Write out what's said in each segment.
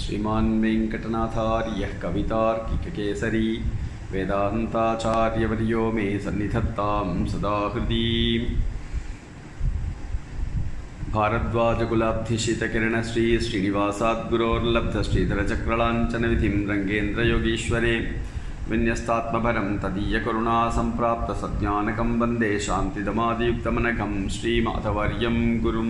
श्रीमान् वेङ्कटनाथार्यः कवितार्किककेसरी वेदान्ताचार्यवर्यो मे सन्निधत्तां सदा हृदि भारद्वाजकुलाब्धिशितकिरणश्री श्रीनिवासाद्गुरोर्लब्धश्रीधरचक्रलाञ्छनविधिं रङ्गेन्द्रयोगीश्वरे विन्यस्तात्मपरं तदीयकरुणा सम्प्राप्तसज्ञानकं वन्दे शान्तिदमादियुक्तमनघं श्रीमाधवर्यं गुरुम्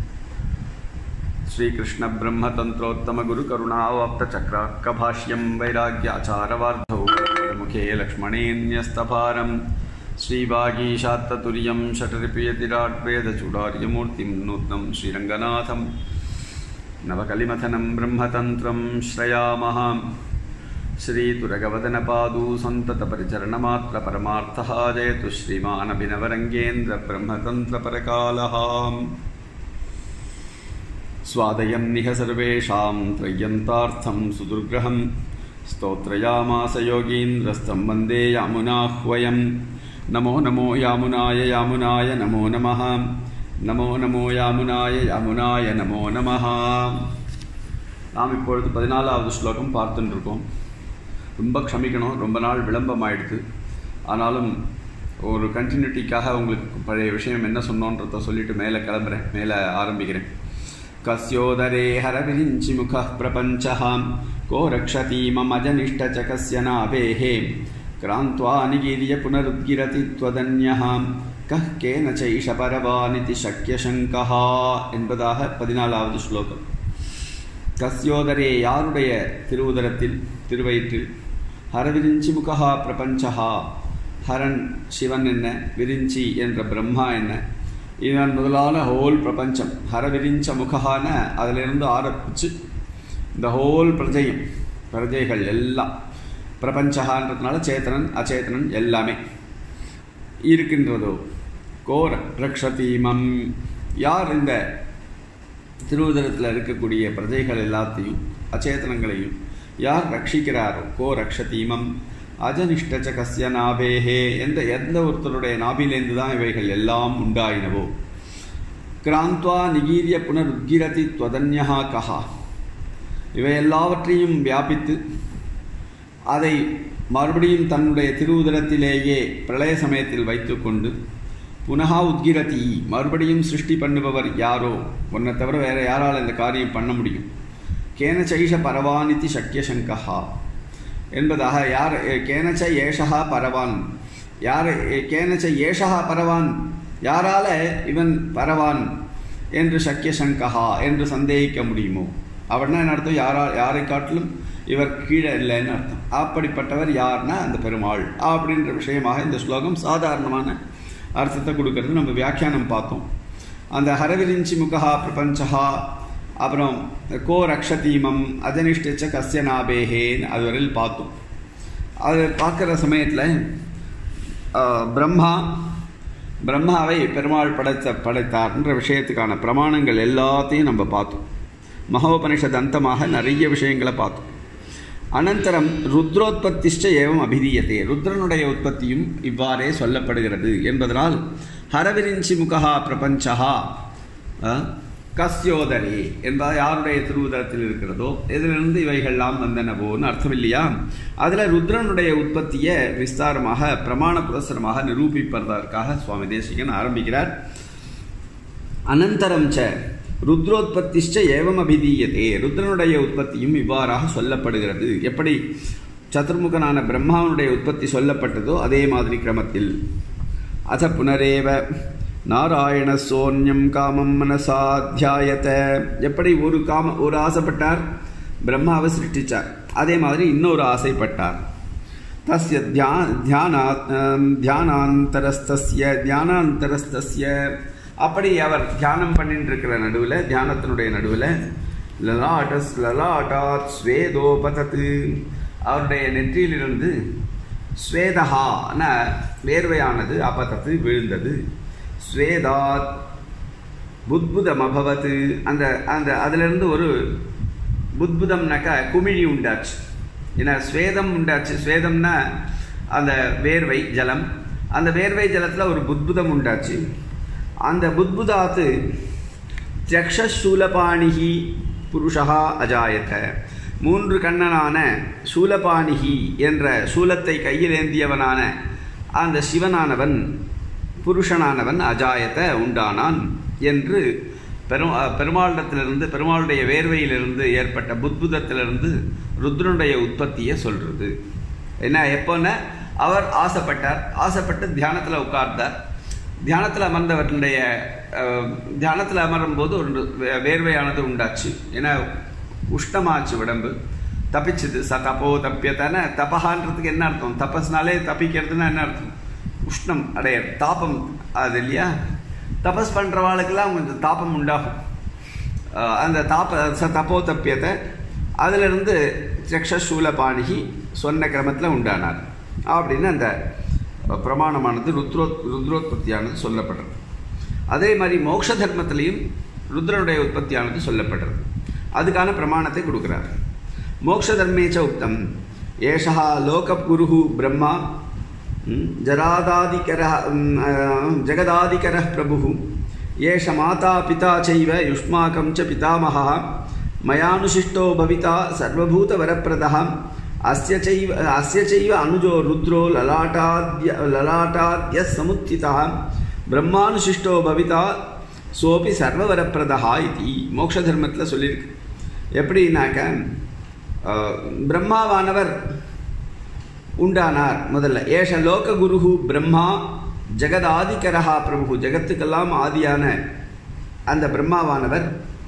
श्रीकृष्णब्रह्मतन्त्रोत्तमगुरुकरुणावाप्तचक्रार्कभाष्यं वैराग्याचारवार्धौ मुखे लक्ष्मणेऽन्यस्तभारं श्रीवागीशात्ततुर्यं षटरिप्रियतिराड्वेदचूडार्यमूर्तिं नूत्नं श्रीरङ्गनाथं नवकलिमथनं ब्रह्मतन्त्रं श्रयामः श्रीतुरगवदनपादू सन्ततपरिचरणमात्रपरमार्थः जयतु श्रीमानभिनवरङ्गेन्द्रब्रह्मतन्त्रपरकालः स्वादयं निह सर्वेषां त्रय्यन्तार्थं सुदुर्ग्रहं स्तोत्रयामास योगीन्द्रस्तं वन्दे यामुनाह्वयं नमो नमो यामुनाय यामुनाय नमो नमः நமோ நமோ யாமுனாய யாமுனாய நமோ நமஹ நாம் இப்பொழுது பதினாலாவது ஸ்லோகம் பார்த்துட்டு இருக்கோம் ரொம்ப க்ஷமிக்கணும் ரொம்ப நாள் விளம்பம் ஆயிடுது ஆனாலும் ஒரு கண்டினியூட்டிக்காக உங்களுக்கு பழைய விஷயம் என்ன சொன்னோன்றத சொல்லிட்டு மேலே கிளம்புறேன் மேலே ஆரம்பிக்கிறேன் कस्योदरे हरविरिञ्चिमुखः प्रपञ्चः को रक्षति ममजनिष्ठचकस्य नाभेः क्रान्त्वा निगीर्य पुनरुद्गिरति त्वदन्यः कः केन चैष परवानिति शक्यशङ्कः என்பதாக பதினாலாவது ஸ்லோகம் கஸ்யோதரே யாருடைய திருவுதரத்தில் திருவயிற்றில் ஹரவிரிஞ்சி முகா பிரபஞ்சா ஹரன் சிவன் என்ன விரிஞ்சி என்ற பிரம்மா என்ன இதன் முதலான ஹோல் பிரபஞ்சம் ஹரவிரிஞ்ச முகமான அதிலிருந்து ஆரம்பித்து இந்த ஹோல் பிரஜையும் பிரஜைகள் எல்லாம் பிரபஞ்சகான்றதுனால சேத்தனன் அச்சேதனன் எல்லாமே இருக்கின்றதோ கோர ரக்ஷதீமம் யார் இந்த திருவுதரத்தில் இருக்கக்கூடிய பிரஜைகள் எல்லாத்தையும் அச்சேதனங்களையும் யார் ரட்சிக்கிறாரோ கோ ரக்ஷதீமம் அஜனிஷ்டச்ச கஸ்ய நாபேஹே எந்த எந்த ஒருத்தருடைய நாபிலேருந்து தான் இவைகள் எல்லாம் உண்டாயினவோ கிராந்த்வா நிகீரிய புனருத்கிரதி துவதன்யா கஹா இவை எல்லாவற்றையும் வியாபித்து அதை மறுபடியும் தன்னுடைய திருவுதரத்திலேயே பிரளய சமயத்தில் வைத்துக்கொண்டு புனகா உத்கிரதி மறுபடியும் சிருஷ்டி பண்ணுபவர் யாரோ உன்னை தவிர வேற யாரால் இந்த காரியம் பண்ண முடியும் கேன சைஷ பரவானிதி சக்கியசங்கா என்பதாக யார் கேனச்ச ஏஷா பரவான் யார் கேனச்ச ஏஷா பரவான் யாரால இவன் பரவான் என்று சக்கிய சங்கஹா என்று சந்தேகிக்க முடியுமோ அவர்னா என்ன அர்த்தம் யாரா யாரை காட்டிலும் இவர் கீழே இல்லைன்னு அர்த்தம் அப்படிப்பட்டவர் யார்னா அந்த பெருமாள் அப்படின்ற விஷயமாக இந்த ஸ்லோகம் சாதாரணமான அர்த்தத்தை கொடுக்கறது நம்ம வியாக்கியானம் பார்த்தோம் அந்த ஹரவிரிஞ்சி முகா பிரபஞ்சா அப்புறம் கோ ரக்ஷதீமம் அதனிஷ்டச்ச கஸ்ய நாபேஹேன்னு அது வரையில் பார்த்தோம் அது பார்க்குற சமயத்தில் பிரம்மா பிரம்மாவை பெருமாள் படைத்த படைத்தார்ன்ற விஷயத்துக்கான பிரமாணங்கள் எல்லாத்தையும் நம்ம பார்த்தோம் மகோபனிஷத் அந்தமாக நிறைய விஷயங்களை பார்த்தோம் அனந்தரம் ருத்ரோத்பத்திஷ்ட ஏவம் அபிதீயத்தே ருத்ரனுடைய உற்பத்தியும் இவ்வாறே சொல்லப்படுகிறது என்பதனால் ஹரவிரிஞ்சி முகா பிரபஞ்சா கஸ்யோதரி என்பது யாருடைய திருவுதரத்தில் இருக்கிறதோ இதிலிருந்து இவைகள்லாம் வந்தனவோன்னு அர்த்தம் இல்லையா அதில் ருத்ரனுடைய உற்பத்தியை விஸ்தாரமாக பிரமாண புரசரமாக நிரூபிப்பதற்காக சுவாமி தேசிகன் ஆரம்பிக்கிறார் அனந்தரம் ச ருத்ரோத்பத்திஷ்ட ஏவம் அபிதீயத்தே ருத்ரனுடைய உற்பத்தியும் இவ்வாறாக சொல்லப்படுகிறது எப்படி சதுர்முகனான பிரம்மாவனுடைய உற்பத்தி சொல்லப்பட்டதோ அதே மாதிரி கிரமத்தில் அத புனரேவ நாராயண சோன்யம் காமம் மனசாத்தியாயத்த எப்படி ஒரு காம ஒரு ஆசைப்பட்டார் பிரம்மாவை சிருஷ்டிச்சார் அதே மாதிரி இன்னொரு ஆசைப்பட்டார் தஸ்ய தியா தியானா தியானாந்தரஸ்தஸ்ய தியானாந்தரஸ்தஸ்ய அப்படி அவர் தியானம் பண்ணிட்டு இருக்கிற நடுவில் தியானத்தினுடைய நடுவில் லலாட்டஸ் லலாட்டாத் ஸ்வேதோபதத்து அவருடைய நெற்றியிலிருந்து ஸ்வேதஹான வேர்வையானது அபதத்து விழுந்தது ஸ்வேதாத் புத்புதம் அபவத்து அந்த அந்த அதிலிருந்து ஒரு புத்புதம்னாக்கா குமிழி உண்டாச்சு ஏன்னா ஸ்வேதம் உண்டாச்சு ஸ்வேதம்னா அந்த வேர்வை ஜலம் அந்த வேர்வை ஜலத்தில் ஒரு புத்புதம் உண்டாச்சு அந்த புத்புதாத்து தியக்ஷூலபாணிகி புருஷா அஜாயத மூன்று கண்ணனான சூலபாணிகி என்ற சூலத்தை கையில் ஏந்தியவனான அந்த சிவனானவன் புருஷனானவன் அஜாயத்தை உண்டானான் என்று பெரும் பெருமாளிடத்திலிருந்து பெருமாளுடைய வேர்வையிலிருந்து ஏற்பட்ட புத்புதத்திலிருந்து ருத்ரனுடைய உற்பத்தியை சொல்கிறது என்ன எப்போன்னா அவர் ஆசைப்பட்டார் ஆசைப்பட்டு தியானத்தில் உட்கார்ந்தார் தியானத்தில் அமர்ந்தவர்களுடைய தியானத்தில் அமரும் போது ஒரு வே- வேர்வையானது உண்டாச்சு ஏன்னா உஷ்ணமாச்சு உடம்பு தப்பிச்சுது ச தப்போ தப்பியத்தானே தபஹான்றதுக்கு என்ன அர்த்தம் தபஸ்னாலே தப்பிக்கிறதுனா என்ன அர்த்தம் உஷ்ணம் அடைய தாபம் அது இல்லையா தபஸ் பண்ணுறவாளுக்கெல்லாம் கொஞ்சம் தாபம் உண்டாகும் அஹ் அந்த தாப ச தப்போ தப்பியத்தை அதிலிருந்து சக்ஷூலபாணிகி சொன்ன கிரமத்தில் உண்டானார் அப்படின்னு அந்த பிரமாணமானது ருத்ரோ ருத்ரோத்பத்தியானது சொல்லப்படுறது அதே மாதிரி மோட்ச தர்மத்திலையும் ருத்ரனுடைய உற்பத்தியானது சொல்லப்படுறது அதுக்கான பிரமாணத்தை கொடுக்குறார் மோட்ச தர்மேச்ச உக்தம் ஏஷா லோககுரு பிரம்மா ம், ஜராதாதிகர ம், அஹ், ஜெகதாதிகர பிரபு ஏஷ மாதா பிதா சைவ யுஷ்மாக்கம் ச பிதாமகः மயானுசிஷ்டோ பவிதா சர்வபூதவரப்பிரதः அஸ்ய சைவ அஸ்ய சைவ அனுஜோ ருத்ரோ லலாட்டாத்ய லலாட்டாத்ய சமுத்திதः பிரம்மானுசிஷ்டோ பவிதா சோபி சர்வவரப்பிரதா இது மோட்ச தர்மத்தில் சொல்லியிருக்கு எப்படின்னாக்க அஹ், பிரம்மாவானவர் உண்டானார் முதல்ல ஏஷ லோக குருஹு பிரம்மா ஜெகதாதிகரஹா பிரபு ஜெகத்துக்கெல்லாம் ஆதியான அந்த பிரம்மாவானவர்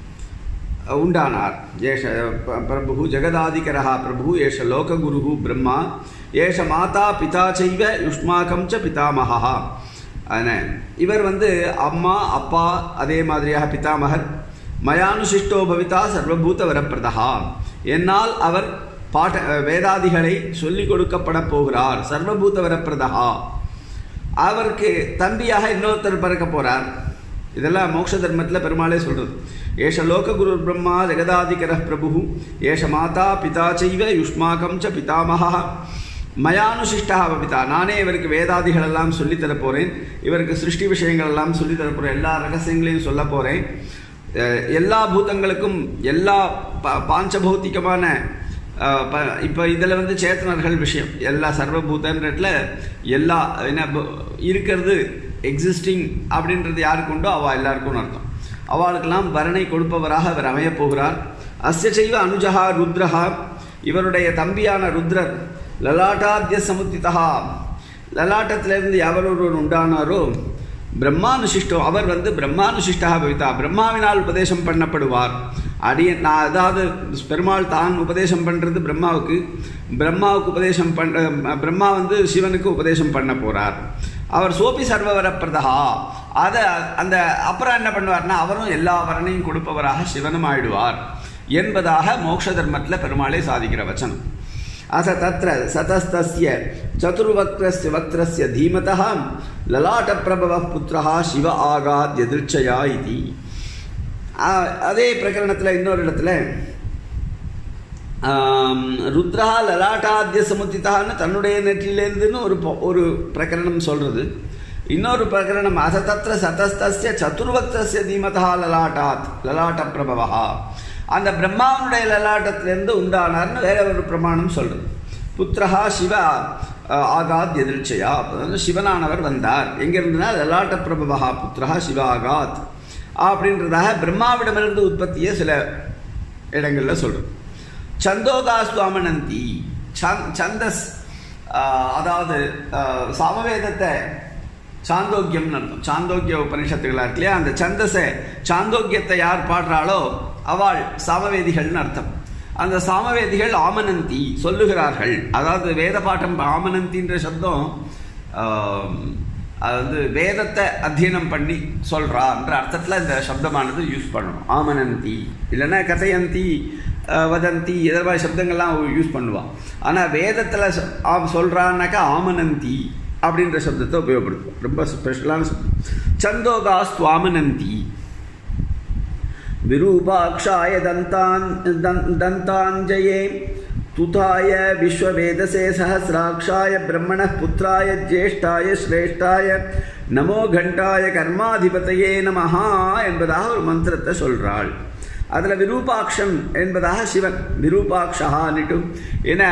அஹ், உண்டானார் ஏஷ ப- பிரபு ஜெகதாதிகரஹா பிரபு ஏஷ லோக குருஹு பிரம்மா ஏஷ மாதா பிதா செய்வ யுஷ்மாக்கம் ச பிதாமகா அதனால் இவர் வந்து அம்மா அப்பா அதே மாதிரியாக பிதாமகர் மயானுசிஷ்டோ பவிதா சர்வபூத வரப்பிரதா என்னால் அவர் பாட்ட வேதாதிகளை சொல்லிக் கொடுக்கப்பட போகிறார் சர்வபூத வரப்பிரதா அவருக்கு தம்பியாக இன்னொருத்தர் பிறக்க போறார் இதெல்லாம் மோட்ச தர்மத்தில் பெருமாளே சொல்றது ஏஷ லோககுரு பிரம்மா ஜெகதாதிகர பிரபு ஏஷ மாதா பிதா செய்வ யுஷ்மாகம் ச பிதாமகா மயானுசிஷ்டா பபிதா நானே இவருக்கு வேதாதிகள் எல்லாம் சொல்லித் தரப் போறேன் இவருக்கு சிருஷ்டி விஷயங்கள் எல்லாம் சொல்லித் தரப் போறேன் எல்லா ரகசியங்களையும் சொல்ல போறேன் அஹ் எல்லா பூதங்களுக்கும் எல்லா ப பாஞ்சபௌத்திகமான அஹ், ப இப்போ இதில் வந்து சேத்தனர்கள் விஷயம் எல்லா சர்வபூதன்றதுல எல்லா என்ன ப- இருக்கிறது எக்ஸிஸ்டிங் அப்படின்றது யாருக்கு உண்டோ அவள் எல்லாருக்கும் அர்த்தம் அவளுக்கெல்லாம் வரணை கொடுப்பவராக அவர் அமையப் போகிறார் அஸ்ய செய்வ அனுஜகா ருத்ரஹா இவருடைய தம்பியான ருத்ரர் லலாட்டாத்திய சமுத்திதா லலாட்டத்திலிருந்து எவர் ஒருவர் உண்டானாரோ பிரம்மானுசிஷ்டோ அவர் வந்து பிரம்மானுசிஷ்டா பவிதா பிரம்மாவினால் உபதேசம் பண்ணப்படுவார் அடிய நான் அதாவது பெருமாள் தான் உபதேசம் பண்ணுறது பிரம்மாவுக்கு பிரம்மாவுக்கு உபதேசம் பண்ண பிரம்மா வந்து சிவனுக்கு உபதேசம் பண்ண போகிறார் அவர் சோபி சர்வவரப்பிரதா அதை அந்த அப்புறம் என்ன பண்ணுவார்னா அவரும் எல்லா வரனையும் கொடுப்பவராக சிவனும் ஆயிடுவார் என்பதாக மோட்ச தர்மத்தில் பெருமாளே சாதிக்கிற வச்சனம் अथ तत्र सतस्तस्य चतुर्वक्त्रस्य वक्त्रस्य धीमतः ललाटप्रभवः पुत्रः शिव आगाद्यदृच्छया इति ஆ- அதே பிரகரணத்தில் இன்னொரு இடத்துல ஆம், ருத்ரா லலாட்டாத்திய சமுத்திதான்னு தன்னுடைய நெற்றிலேருந்துன்னு ஒரு பொ- ஒரு பிரகரணம் சொல்றது இன்னொரு பிரகரணம் அத தத்திர சதஸ்தஸ்ய சதுர்வக்தஸ்ய தீமதா லலாட்டாத் லலாட்ட பிரபவா அந்த பிரம்மாவனுடைய லலாட்டத்திலேருந்து உண்டானார்னு வேற ஒரு பிரமாணம் சொல்றது புத்திரஹா சிவ அஹ், ஆகாத் எதிர்ச்சையா அதாவது சிவனானவர் வந்தார் எங்கிருந்துனா லலாட்ட பிரபவா புத்திரஹா சிவ ஆகாத் அப்படின்றதாக பிரம்மாவிடமிருந்து உற்பத்தியை சில இடங்களில் சொல்றது சந்தோகாஸ்வாமனந்தி சந் சந்தஸ் ஆஹ், அதாவது ஆஹ், சாமவேதத்தை சாந்தோக்கியம்னு அர்த்தம் சாந்தோக்கிய உபனிஷத்துகளா இருக்கு இல்லையா அந்த சந்தஸை சாந்தோக்கியத்தை யார் பாடுறாளோ அவள் சாமவேதிகள்னு அர்த்தம் அந்த சாமவேதிகள் ஆமனந்தி சொல்லுகிறார்கள் அதாவது வேத பாட்டம் ஆமனந்தின்ற சப்தம் ஆஹ், அது வந்து வேதத்தை அத்தியனம் பண்ணி சொல்றான்ற அர்த்தத்தில் இந்த சப்தமானது யூஸ் பண்ணணும் ஆமனந்தி இல்லைன்னா கதையந்தி அஹ், வதந்தி இதே மாதிரி சப்தங்கள்லாம் யூஸ் பண்ணுவான் ஆனால் வேதத்தில் சொல்கிறான்னாக்கா ஆமனந்தி அப்படின்ற சப்தத்தை உபயோகப்படுத்துவோம் ரொம்ப ஸ்பெஷலான சப்தம் சந்தோகா ஸ்வாமனந்தி विरूपाक्षाय दन्तान् दन् दन्ताञ्जये तुताय विश्ववेदसे सहस्राक्षाय ब्रह्मणः पुत्राय ज्येष्ठाय श्रेष्ठाय நமோ கண்டாய கர்மாதிபதையே நமஹா என்பதாக ஒரு மந்திரத்தை சொல்றாள் அதில் விரூபாக்ஷன் என்பதாக சிவன் விரூபாக்ஷான்னுட்டு ஏன்னா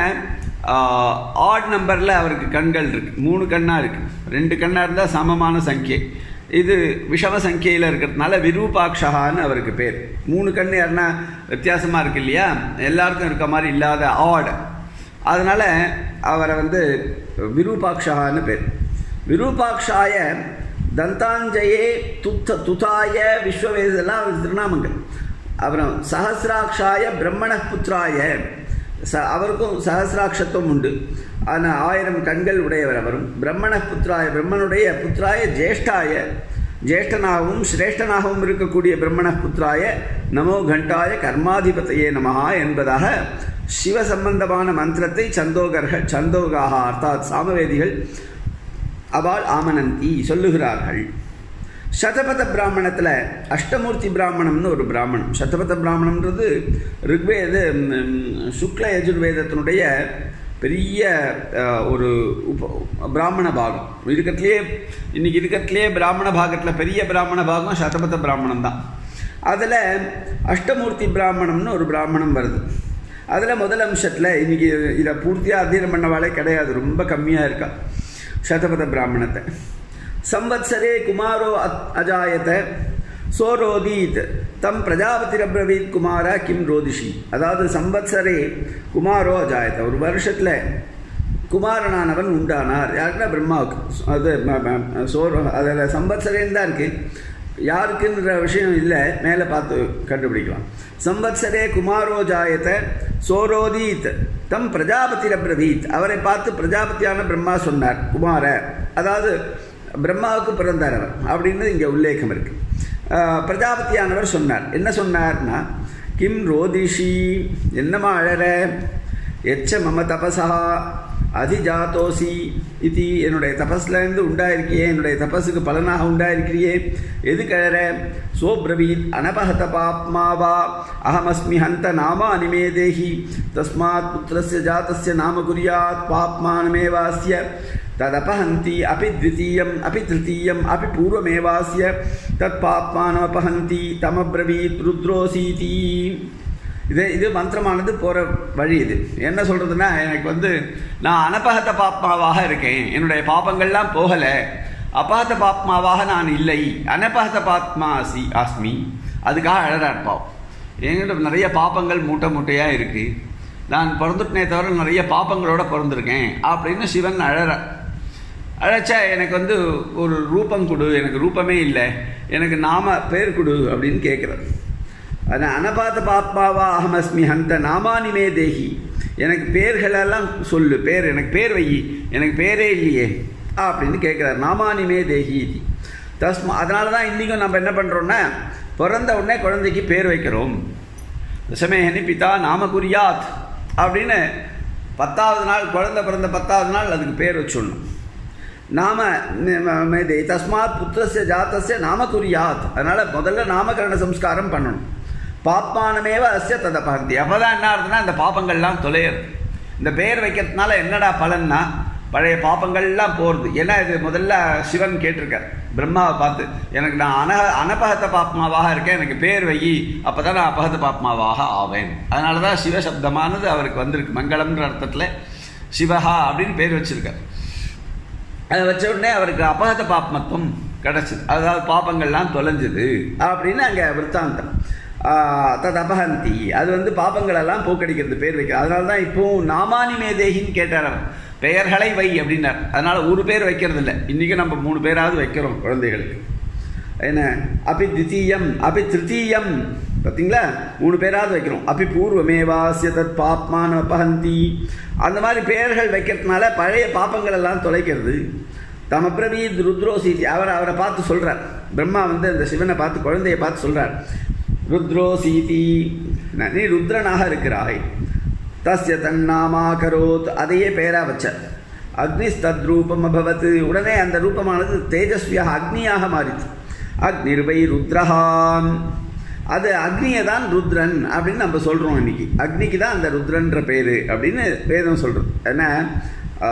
ஆட் நம்பரில் அவருக்கு கண்கள் இருக்கு மூணு கண்ணாக இருக்கு ரெண்டு கண்ணாக இருந்தால் சமமான சங்கியை இது விஷம சங்கியில் இருக்கிறதுனால விரூபாக்ஷகான்னு அவருக்கு பேர் மூணு கண்ணு யாருன்னா வித்தியாசமாக இருக்கு இல்லையா எல்லாருக்கும் இருக்க மாதிரி இல்லாத ஆட் அதனால் அவரை வந்து விரூபாக்ஷகான்னு பேர் விரூபாக்ஷாய தந்தாஞ்சயே துத்த துதாய விஸ்வவேதெல்லாம் அவர் திருநாமங்கள் அப்புறம் சஹசிராட்சாய பிரம்மண புத்திராய ச அவருக்கும் சஹசிராட்சத்துவம் உண்டு ஆனால் ஆயிரம் கண்கள் உடையவர் அவரும் பிரம்மண புத்திராய பிரம்மனுடைய புத்திராய ஜேஷ்டாய ஜேஷ்டனாகவும் சிரேஷ்டனாகவும் இருக்கக்கூடிய பிரம்மண புத்திராய நமோ கண்டாய கர்மாதிபத்தையே நமஹா என்பதாக சிவ சம்பந்தமான மந்திரத்தை சந்தோகர்கள் சந்தோகாக அர்த்தாத் சாமவேதிகள் அவாள் ஆமனந்தி சொல்லுகிறார்கள் சதபத பிராமணத்தில் அஷ்டமூர்த்தி பிராமணம்னு ஒரு பிராமணம் சதபத பிராமணம்ன்றது ருக்வேத சுக்ல யஜுர்வேதத்தினுடைய பெரிய ஒரு உப பிராமண பாகம் இருக்கிறதுலே இன்னைக்கு இருக்கிறதுலே பிராமண பாகத்தில் பெரிய பிராமண பாகம் சதபத பிராமணம் தான் அதில் அஷ்டமூர்த்தி பிராமணம்னு ஒரு பிராமணம் வருது அதில் முதல் அம்சத்தில் இன்றைக்கி இதை பூர்த்தியாக அத்தியனம் பண்ணவாளே கிடையாது ரொம்ப கம்மியாக இருக்கா சதபத பிராமணத்தை சம்வத்சரே குமாரோ அஜாயத சோரோதீத் தம் பிரஜாபதிரப்ரவீத் குமார கிம் ரோதிஷி அதாவது சம்பத்சரே குமாரோ அஜாயத ஒரு வருஷத்தில் குமாரனானவன் உண்டானார் யாருன்னா பிரம்மாவுக்கு அது சோர் அதில் சம்பத்சரேன்னு தான் இருக்குது யாருக்குன்ற விஷயம் இல்லை மேலே பார்த்து கண்டுபிடிக்கலாம் சம்பத்சரே குமாரோ ஜாயத சோரோதீத் தம் பிரஜாபதிரப்ரவீத் அவரை பார்த்து பிரஜாபதியான பிரம்மா சொன்னார் குமார அதாவது பிரம்மாவுக்கு பிறந்தார் அவர் அப்படின்னு இங்கே உல்லேகம் இருக்கு பிரஜாபதியானவர் சொன்னார் என்ன சொன்னார்னா கிம் ரோதிஷி என்னம்மா அழற எச்ச மம தபசா அதிஜாத்தோசி இது என்னுடைய தபஸ்லேருந்து உண்டாயிருக்கியே என்னுடைய தபஸுக்கு பலனாக உண்டாயிருக்கிறியே எது கழற சோப்ரவீத் அனபஹத பாப்மாவா அகமஸ்மி ஹந்த நாமா அனிமே தேஹி தஸ்மாத் புத்திரஸ்ய ஜாத்தஸ்ய நாம குறியாத் பாப்மானமேவாஸ்ய तदपहन्ति अपि द्वितीयम् अपि तृतीयम् अपि पूर्वमेवास्य तत्पाप्मानमपहन्ति तमब्रवीत् रुद्रोसीति இது இது மந்திரமானது போகிற வழி இது என்ன சொல்கிறதுன்னா எனக்கு வந்து நான் அனபகத பாப்மாவாக இருக்கேன் என்னுடைய பாப்பங்கள்லாம் போகலை அபகத பாப்மாவாக நான் இல்லை அனபகத பாப்மா அசி ஆஸ்மி அதுக்காக அழறார் பாவம் என்கிட்ட நிறைய பாப்பங்கள் மூட்டை மூட்டையாக இருக்குது நான் பிறந்துட்டனே தவிர நிறைய பாப்பங்களோட பிறந்திருக்கேன் அப்படின்னு சிவன் அழறார் அழைச்சா எனக்கு வந்து ஒரு ரூபம் கொடு எனக்கு ரூபமே இல்லை எனக்கு நாம பேர் கொடு அப்படின்னு கேட்குறார் ஆனால் அனபாத பாப்மாவா அகமஸ்மி ஹந்த நாமானிமே தேகி எனக்கு பேர்களெல்லாம் சொல்லு பேர் எனக்கு பேர் வை எனக்கு பேரே இல்லையே அப்படின்னு கேட்குறார் நாமானிமே தேகி தஸ்மா அதனால தான் இன்றைக்கும் நம்ம என்ன பண்ணுறோன்னா பிறந்த உடனே குழந்தைக்கு பேர் வைக்கிறோம் தசமேஹனி பிதா நாம குறியாத் அப்படின்னு பத்தாவது நாள் குழந்தை பிறந்த பத்தாவது நாள் அதுக்கு பேர் வச்சுடணும் நாம மேதே தஸ்மாத் புத்திரஸ்ய ஜாத்தஸ்ய நாம குறியாத் அதனால் முதல்ல நாமகரண சம்ஸ்காரம் பண்ணணும் பாப்பானமேவ அஸ்ய ததபகந்தி அப்போ தான் என்ன ஆகுதுன்னா இந்த பாப்பங்கள்லாம் தொலையிறது இந்த பேர் வைக்கிறதுனால என்னடா பலன்னா பழைய பாப்பங்கள்லாம் போகிறது ஏன்னா இது முதல்ல சிவன் கேட்டிருக்கார் பிரம்மாவை பார்த்து எனக்கு நான் அன அனபகத்த பாப்மாவாக இருக்கேன் எனக்கு பேர் வை அப்போ தான் நான் அபகத பாப்மாவாக ஆவேன் அதனால தான் சிவசப்தமானது அவருக்கு வந்திருக்கு மங்களம்ன்ற அர்த்தத்தில் சிவஹா அப்படின்னு பேர் வச்சிருக்கார் அதை வச்ச உடனே அவருக்கு அபகத பாப்மத்துவம் கிடச்சிது அதாவது பாப்பங்கள்லாம் தொலைஞ்சுது அப்படின்னு அங்கே விற்த்தாந்தம் தத் அபஹந்தி அது வந்து பாப்பங்களெல்லாம் போக்கடிக்கிறது பேர் வைக்கிறது அதனால தான் இப்போவும் நாமானி மேதேகின்னு கேட்டார் அவர் பெயர்களை வை அப்படின்னார் அதனால் ஒரு பேர் வைக்கிறது இல்லை இன்றைக்கும் நம்ம மூணு பேராவது வைக்கிறோம் குழந்தைகளுக்கு என்ன அபி தித்தீயம் அபி திருத்தீயம் பார்த்தீங்களா மூணு பேராவது வைக்கிறோம் அபி பூர்வமேவாசிய தத் பாப்மான அபஹந்தி அந்த மாதிரி பெயர்கள் வைக்கிறதுனால பழைய பாப்பங்கள் எல்லாம் தொலைக்கிறது தமப்ரவீத் ருத்ரோசீதி அவர் அவரை பார்த்து சொல்கிறார் பிரம்மா வந்து அந்த சிவனை பார்த்து குழந்தைய பார்த்து சொல்கிறார் ருத்ரோசீதி நீ ருத்ரனாக இருக்கிறாய் தஸ்ய தன்னாமா கரோத் அதையே பெயராக வச்சார் அக்னிஸ்தத் ரூபம் அபவத் உடனே அந்த ரூபமானது தேஜஸ்வியாக அக்னியாக மாறிச்சு அக்னிர்வை ருத்ரஹான் அது அக்னியை தான் ருத்ரன் அப்படின்னு நம்ம சொல்கிறோம் இன்னைக்கு அக்னிக்கு தான் அந்த ருத்ரன்ற பேர் அப்படின்னு வேதம் சொல்கிறது ஏன்னா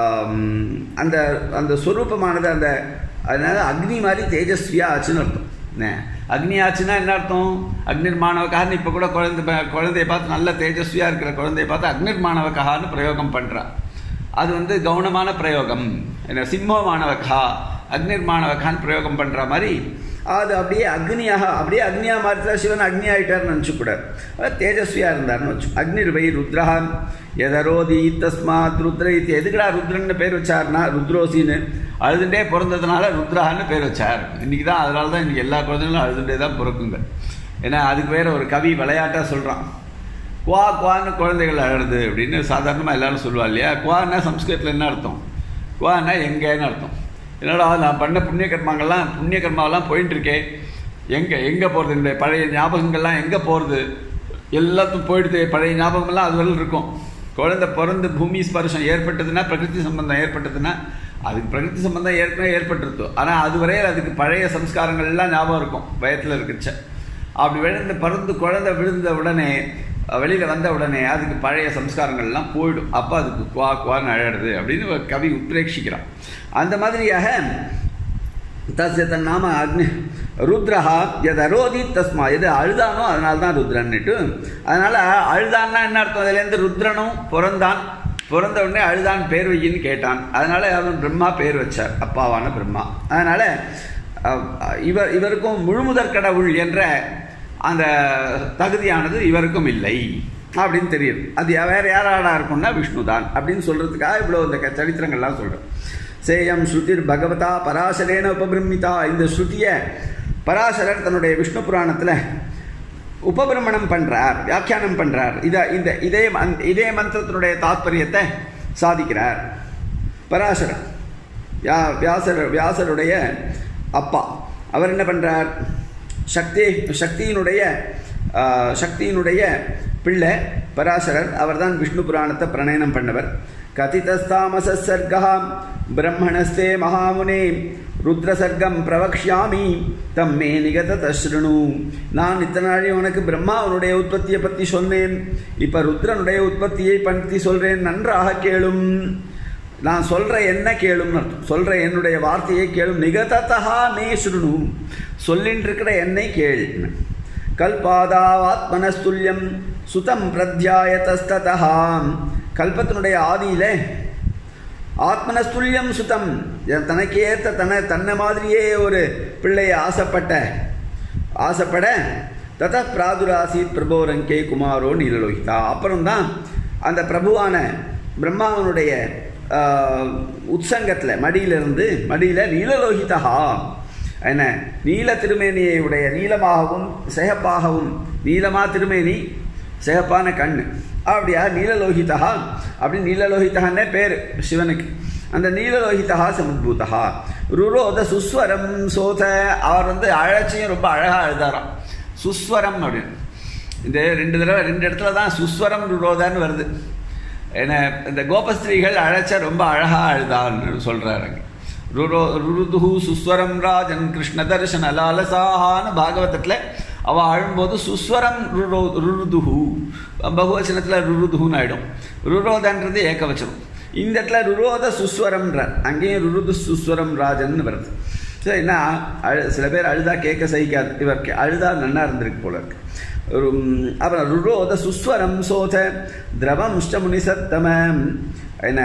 அந்த அந்த ஸ்வரூபமானது அந்த அதனால் அக்னி மாதிரி தேஜஸ்வியாக ஆச்சுன்னு அர்த்தம் என்ன அக்னி ஆச்சுன்னா என்ன அர்த்தம் அக்னிர் மாணவக்கான்னு இப்போ கூட குழந்தை ப- குழந்தைய பார்த்து நல்ல தேஜஸ்வியாக இருக்கிற குழந்தைய பார்த்து அக்னிர் மாணவக்கான்னு பிரயோகம் பண்ணுறா அது வந்து கவுனமான பிரயோகம் என்ன சிம்மோ மாணவக்கா அக்னிர் மாணவக்கான்னு பிரயோகம் பண்ணுற மாதிரி அது அப்படியே அக்னியாக அப்படியே அக்னியா மாறிட்டா சிவன் அக்னி ஆயிட்டார்னு நினச்சிக்கூடாது அவர் தேஜஸ்வியாக இருந்தார்னு வச்சு அக்னிர் வை ருத்ரஹான் எதரோதி தஸ்மாத் ருத்ர இது எதுக்குடா ருத்ரன்னு பேர் வச்சார்னா ருத்ரோசின்னு அழுதுண்டே பிறந்ததுனால ருத்ரஹான்னு பேர் வச்சார் இன்னைக்கு தான் அதனால தான் இன்னைக்கு எல்லா குழந்தைங்களும் அழுதுண்டே தான் பிறக்குங்க ஏன்னா அதுக்கு வேற ஒரு கவி விளையாட்டாக சொல்கிறான் குவா குவான்னு குழந்தைகள் அழுது அப்படின்னு சாதாரணமாக எல்லாரும் சொல்லுவா இல்லையா குவான்னா சம்ஸ்கிருதத்தில் என்ன அர்த்தம் குவான்னா எங்கேன்னு அர்த்தம் என்னடா நான் பண்ண புண்ணிய கர்மாங்கள்லாம் புண்ணிய கர்மாவெல்லாம் போயிட்டு இருக்கேன் எங்கே எங்கே போகிறது இந்த பழைய ஞாபகங்கள்லாம் எங்கே போகிறது எல்லாத்துக்கும் போயிடுது பழைய ஞாபகமெல்லாம் அது வரலும் இருக்கும் குழந்தை பிறந்து பூமி ஸ்பர்ஷம் ஏற்பட்டதுன்னா பிரகிருதி சம்பந்தம் ஏற்பட்டதுன்னா அதுக்கு பிரகிருதி சம்பந்தம் ஏற்கனவே ஏற்பட்டிருத்தோ ஆனால் அது வரையில் அதுக்கு பழைய சம்ஸ்காரங்கள் எல்லாம் ஞாபகம் இருக்கும் வயத்தில் இருக்குச்ச அப்படி விழுந்து பறந்து குழந்தை விழுந்த உடனே வெளியில் வந்த உடனே அதுக்கு பழைய சம்ஸ்காரங்கள்லாம் போயிடும் அப்போ அதுக்கு குவா குவான்னு அழடுது அப்படின்னு ஒரு கவி உத்ரேட்சிக்கிறான் அந்த மாதிரியாக தஸ்ய தன் நாம அக்னி ருத்ரஹா எது அரோதி தஸ்மா எது அழுதானோ அதனால தான் ருத்ரன்னுட்டு அதனால் அழுதான்னா என்ன அர்த்தம் அதுலேருந்து ருத்ரனும் பிறந்தான் பிறந்த உடனே அழுதான் பேர் வையின்னு கேட்டான் அதனால் அவன் பிரம்மா பேர் வச்சார் அப்பாவான பிரம்மா அதனால் இவர் இவருக்கும் முழுமுதற் கடவுள் என்ற அந்த தகுதியானது இவருக்கும் இல்லை அப்படின்னு தெரியுது அது வேற யாராடா இருக்கும்னா விஷ்ணு தான் அப்படின்னு சொல்றதுக்காக இவ்வளோ இந்த க- சரித்திரங்கள்லாம் சொல்றேன் சேயம் ஸ்ருதிர் பகவதா பராசரேன உபபிரமிதா இந்த ஸ்ருதியை பராசரர் தன்னுடைய விஷ்ணு புராணத்தில் உபபிரமணம் பண்றார் வியாக்கியானம் பண்றார் இத இந்த இதே மந்த்- இதே மந்திரத்தினுடைய தாத்பரியத்தை சாதிக்கிறார் பராசரர் யா வியாசர் வியாசருடைய அப்பா அவர் என்ன பண்றார் சக்தி சக்தியினுடைய ஆ, சக்தியினுடைய பிள்ளை பராசரர் அவர்தான் விஷ்ணு புராணத்தை பிரணயனம் பண்ணவர் கதிதஸ்தாமச சர்க்கா பிரம்மணஸ்தே மகாமுனே ருத்ரசர்க்கம் பிரவக்ஷாமி தம் மே நிகத தஸ்ருணு நான் இத்தனை நாளி உனக்கு பிரம்மாவனுடைய உற்பத்தியை பற்றி சொன்னேன் இப்போ ருத்ரனுடைய உற்பத்தியை பற்றி சொல்றேன் நன்றாக கேளும் நான் சொல்ற என்ன கேளும் சொல்ற என்னுடைய வார்த்தையை கேளும் நிகதத்தா மே சுருணு சொல்லின்னு இருக்கிற என்னை கேள் கல்பாதாவாத்மனஸ்துல்யம் சுதம் பிரத்யாயதஸ்ததா கல்பத்தினுடைய ஆதியில ஆத்மனஸ்துல்யம் சுதம் தனக்கு ஏற்ற தன்னை தன்னை மாதிரியே ஒரு பிள்ளையை ஆசைப்பட்ட ஆசைப்பட தத பிராதுராசித் பிரபோரங்கே குமாரோ நீலலோகிதா அப்புறம்தான் அந்த பிரபுவான பிரம்மாவனுடைய ஆஹ், உத்சங்கத்துல மடியிலிருந்து மடியில நீலலோகிதா என்ன நீல திருமேனியை உடைய நீலமாகவும் சிகப்பாகவும் நீலமா திருமேனி சிகப்பான கண்ணு அப்படியா நீலலோகிதா அப்படி நீலலோகிதான்னே பேர் சிவனுக்கு அந்த நீலலோகிதா சமுத்பூதா ருரோத சுஸ்வரம் சோத அவர் வந்து அழச்சியும் ரொம்ப அழகாக எழுதாராம் சுஸ்வரம் அப்படின்னு இந்த ரெண்டு தடவை ரெண்டு இடத்துல தான் சுஸ்வரம் ருரோதான்னு வருது ஏன்னா இந்த கோபஸ்திரீகள் அழைச்ச ரொம்ப அழகாக அழுதான்னு சொல்கிறாருங்க ருரோ ருருதுஹு சுஸ்வரம் ராஜன் கிருஷ்ண தர்ஷன லாலசாஹான்னு பாகவதத்தில் அவள் அழும்போது சுஸ்வரம் ருரோ ருருதுஹு பகுவச்சனத்தில் ருருதுஹுன்னு ஆயிடும் ருரோதன்றது ஏகவச்சனம் இந்த இடத்துல ருரோத சுஸ்வரம்ன்றார் அங்கேயும் ருருது சுஸ்வரம் ராஜன் வருது ஸோ என்ன அழு சில பேர் அழுதா கேட்க சகிக்காது இவருக்கு அழுதா நன்னா இருந்திருக்கு போல இருக்கு ஒரு ம், அப்புறம் ருரோத சுஸ்வரம் சோத திரவம் முனிசத்தமம் என்ன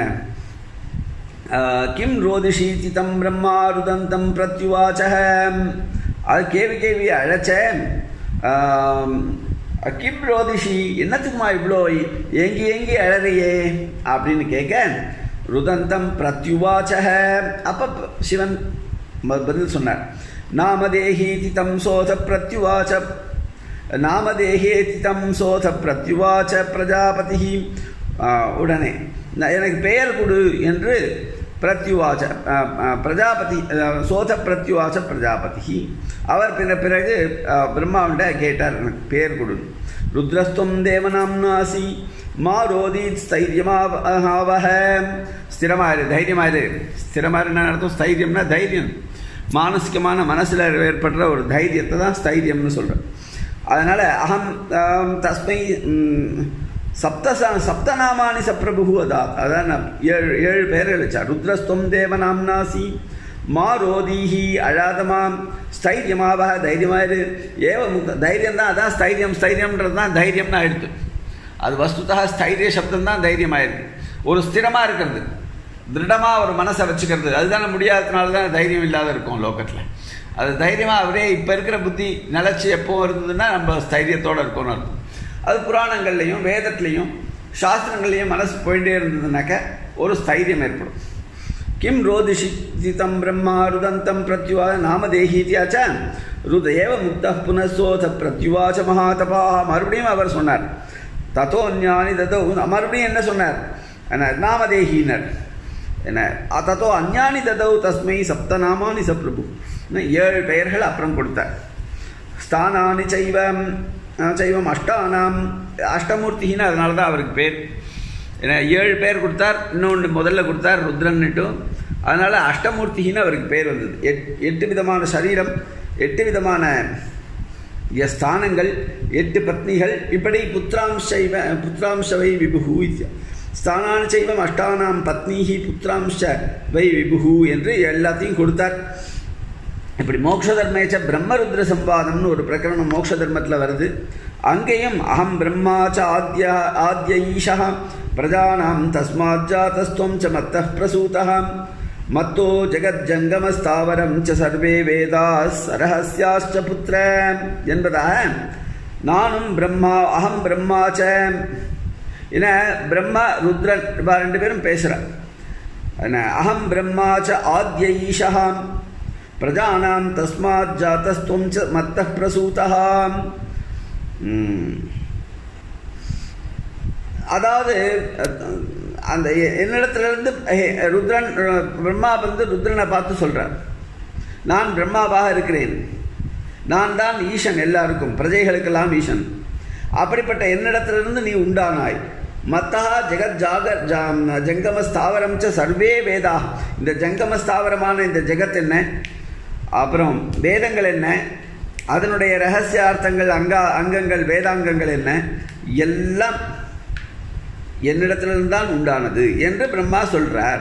ஆஹ், கிம் ரோதிஷீதி தம் பிரம்மா ருதந்தம் பிரத்யுவாச்ச அது கேவி கேவி அழைச்ச ஆம், கிம் ரோதிஷி என்னத்துக்குமா இவ்வளோ ஏங்கி ஏங்கி அழறியே அப்படின்னு கேட்க ருதந்தம் பிரத்யுவாச்ச அப்ப சிவன் ப- பதில் சொன்னார் நாமதேஹீதி தம் சோத பிரத்யுவாச்ச நாமதேஹேதி தம் சோத பிரத்யுவாச்ச பிரஜாபதி உடனே நான் எனக்கு பெயர் கொடு என்று பிரத்யுவாச்ச ஆ, ஆ, பிரஜாபதி ஆ, சோத பிரத்யுவாச்ச பிரஜாபதி அவர் பின்ன பிறகு ஆ, பிரம்மாவிட்ட கேட்டார் எனக்கு பெயர் கொடு ருத்ரஸ்துவம் தேவநாம்னாசி மா ரோதித் ஸ்தைரியமாவக ஸ்திரமாயிரு தைரியமாயிரு ஸ்திரமாயிரு என்ன அர்த்தம் ஸ்தைரியம்னா தைரியம் மானசிகமான மனசில் ஏற்படுற ஒரு தைரியத்தை தான் ஸ்தைரியம்னு சொல்கிறேன் அதனால் அகம் ஆம், தஸ்மை ம், சப்த ச- சப்தநாமானி சப்ரபு அதாத் அதான் நான் ஏழு ஏழு பெயர்கள் வச்சா ருத்ரஸ்துவம் தேவநாம்னாசி மா ரோதீஹி அழாதமாம் ஸ்தைரியமாவா தைரியமாயிரு ஏவ முக்த தைரியம் தான் அதான் ஸ்தைரியம் ஸ்தைரியம்ன்றது தான் தைரியம்னு ஆயிடுது அது வஸ்துதா ஸ்தைரிய சப்தம் தான் தைரியமாயிருக்கு ஒரு ஸ்திரமாக இருக்கிறது திருடமாக ஒரு மனசை வச்சுக்கிறது அதுதானே முடியாததுனால தான் தைரியம் இல்லாத இருக்கும் லோகத்தில் அது தைரியமாக அவரே இப்போ இருக்கிற புத்தி நிலச்சி எப்போ இருந்ததுன்னா நம்ம ஸ்தைரியத்தோடு இருக்கோம்னு அர்த்தம் அது புராணங்கள்லையும் வேதத்துலேயும் சாஸ்திரங்கள்லையும் மனசு போயிட்டே இருந்ததுனாக்க ஒரு ஸ்தைரியம் ஏற்படும் கிம் ரோதிஷிதம் பிரம்மா ருதந்தம் பிரத்யுவா நாமதேஹீத்தியாச்ச ருத ஏவ முக்த புனசோத பிரத்யுவாச்ச மகாதபா மறுபடியும் அவர் சொன்னார் தத்தோ ஞானி தத்தோ மறுபடியும் என்ன சொன்னார் என்ன நாமதேஹீனர் என்ன தத்தோ அஞ்ஞானி ததௌ தஸ்மை சப்தநாமானி ச பிரபு இன்னும் ஏழு பெயர்கள் அப்புறம் கொடுத்தார் ஸ்தானானி சைவம் சைவம் அஷ்டானாம் அஷ்டமூர்த்தின்னு அதனால தான் அவருக்கு பேர் ஏன்னா ஏழு பேர் கொடுத்தார் இன்னொன்று முதல்ல கொடுத்தார் ருத்ரன்னுட்டும் அதனால் அஷ்டமூர்த்தின்னு அவருக்கு பேர் வந்தது எட் எட்டு விதமான சரீரம் எட்டு விதமான ஸ்தானங்கள் எட்டு பத்னிகள் இப்படி புத்திராம்சைவ புத்திராம்சவை விபுகு இத்தியா ஸ்தானான் செய்வம் அஷ்டானாம் பத்னிஹி புத்திராம்ச வை விபுகு என்று எல்லாத்தையும் கொடுத்தார் இப்படி மோக்ஷ தர்மேச்ச பிரம்மருத்ர சம்பாதம்னு ஒரு பிரகரணம் மோக்ஷ தர்மத்தில் வருது அங்கேயும் அகம் பிரம்மாச்ச ஆத்ய ஆத்ய ஈஷா பிரஜானாம் தஸ்மாத் ஜாதஸ்துவம் ச மத்த பிரசூதः மத்தோ ஜெகஜங்கமஸ்தாவரம் ச சர்வே வேதா சரஹஸ்யாச்ச புத்திர என்பதாக நானும் பிரம்மா அகம் பிரம்மாச்ச என பிரம்மா ருத்ரன் இவா ரெண்டு பேரும் பேசுகிறார் என்ன அகம் பிரம்மாச்ச ஆத்ய ஈஷா பிரஜானாம் தஸ்மாத் ஜாத்தஸ்துவம் ச மத்த பிரசூதா அதாவது அந்த என்னிடத்துலேருந்து ருத்ரன் பிரம்மா வந்து ருத்ரனை பார்த்து சொல்கிறார் நான் பிரம்மாவாக இருக்கிறேன் நான் தான் ஈசன் எல்லாருக்கும் பிரஜைகளுக்கெல்லாம் ஈசன் அப்படிப்பட்ட என்னிடத்திலிருந்து நீ உண்டானாய் மத்தா ஜெகத் ஜாக ஜங்கம ஸ்தாவரம் ச சர்வே வேதா இந்த ஜங்கம ஸ்தாவரமான இந்த ஜெகத் என்ன அப்புறம் வேதங்கள் என்ன அதனுடைய ரகசியார்த்தங்கள் அங்கா அங்கங்கள் வேதாங்கங்கள் என்ன எல்லாம் என்னிடத்திலிருந்து தான் உண்டானது என்று பிரம்மா சொல்கிறார்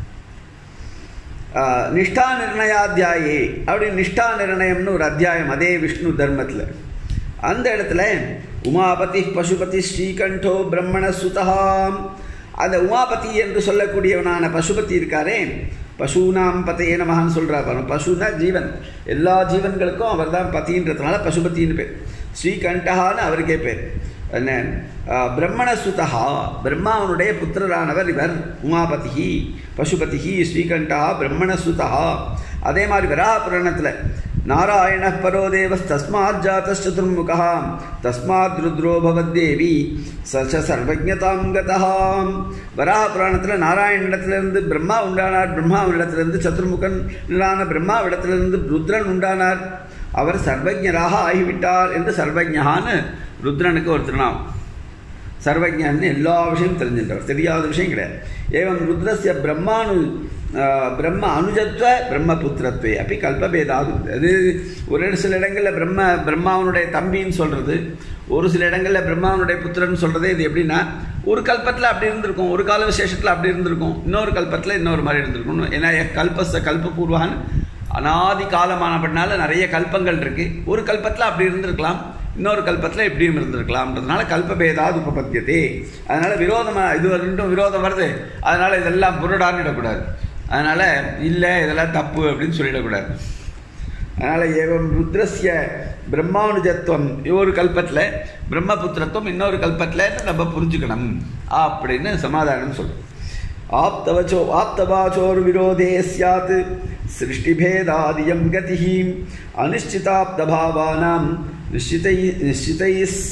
நிஷ்டா நிர்ணயாத்தியாயே அப்படி நிஷ்டா நிர்ணயம்னு ஒரு அத்தியாயம் அதே விஷ்ணு தர்மத்தில் அந்த இடத்துல உமாபதி பசுபதி ஸ்ரீகண்டோ பிரம்மண சுதகாம் அந்த உமாபதி என்று சொல்லக்கூடியவனான பசுபதி இருக்காரே பசுனாம் பதையே நமகான்னு சொல்கிறார் பசுனா ஜீவன் எல்லா ஜீவன்களுக்கும் அவர் தான் பத்தின்றதுனால பசுபத்தின்னு பேர் ஸ்ரீகண்டகான்னு அவருக்கே பேர் என்ன பிரம்மணசுதா பிரம்மாவனுடைய புத்திரரானவர் இவர் உமாபதி பசுபதி ஸ்ரீகண்டா பிரம்மணசுதா அதே மாதிரி வராக புராணத்தில் நாராயண பரோ தேவ தஸ்மாத் ஜாத்ததுர்முகா தஸ்மாத் ருத்ரோ பவத்தேவி ச சர்வஜதாம் கதாம் வராக புராணத்தில் நாராயணனிடத்திலிருந்து பிரம்மா உண்டானார் பிரம்மாவிடத்திலிருந்து சதுர்முகன் உண்டான பிரம்மாவிடத்திலிருந்து ருத்ரன் உண்டானார் அவர் சர்வஜராக ஆகிவிட்டார் என்று சர்வஜகான்னு ருத்ரனுக்கு ஒரு திருநாமம் சர்வஜான்னு எல்லா விஷயமும் தெரிஞ்சின்றவர் தெரியாத விஷயம் கிடையாது ஏவம் ருத்ரஸ்ய பிரம்மானு பிரம்ம அனுஜத்வ பிரம்மபுத்திரத்வே அப்படி கல்பபேதாது அது ஒரு சில இடங்களில் பிரம்ம பிரம்மாவனுடைய தம்பின்னு சொல்கிறது ஒரு சில இடங்களில் பிரம்மாவனுடைய புத்திரன் சொல்கிறது இது எப்படின்னா ஒரு கல்பத்தில் அப்படி இருந்திருக்கும் ஒரு கால விசேஷத்தில் அப்படி இருந்திருக்கும் இன்னொரு கல்பத்தில் இன்னொரு மாதிரி இருந்திருக்கும் ஏன்னா கல்பஸ கல்பபூர்வான்னு அனாதி காலமானப்படினால நிறைய கல்பங்கள் இருக்குது ஒரு கல்பத்தில் அப்படி இருந்திருக்கலாம் இன்னொரு கல்பத்தில் எப்படியும் இருந்திருக்கலாம்ன்றதுனால கல்பபேதாது உபபத்தியதே அதனால் விரோதமாக இது ரெண்டும் விரோதம் வருது அதனால் இதெல்லாம் புரடான்னு இடக்கூடாது அதனால் இல்லை இதெல்லாம் தப்பு அப்படின்னு சொல்லிடக்கூடாது அதனால் ஏவம் ருத்ரஸ்ய பிரம்மானுஜத்துவம் ஒரு கல்பத்தில் பிரம்மபுத்திரத்துவம் இன்னொரு கல்பத்தில் நம்ம புரிஞ்சுக்கணும் அப்படின்னு சமாதானம் சொல்கிறோம் ஆப்தவச்சோ ஆப்தவாச்சோர்விரோதே சாத் சிருஷ்டிபேதாதியம் கதி அனிஷ்டிதாப்தபாவானாம் நிश्चितै நிश्चितै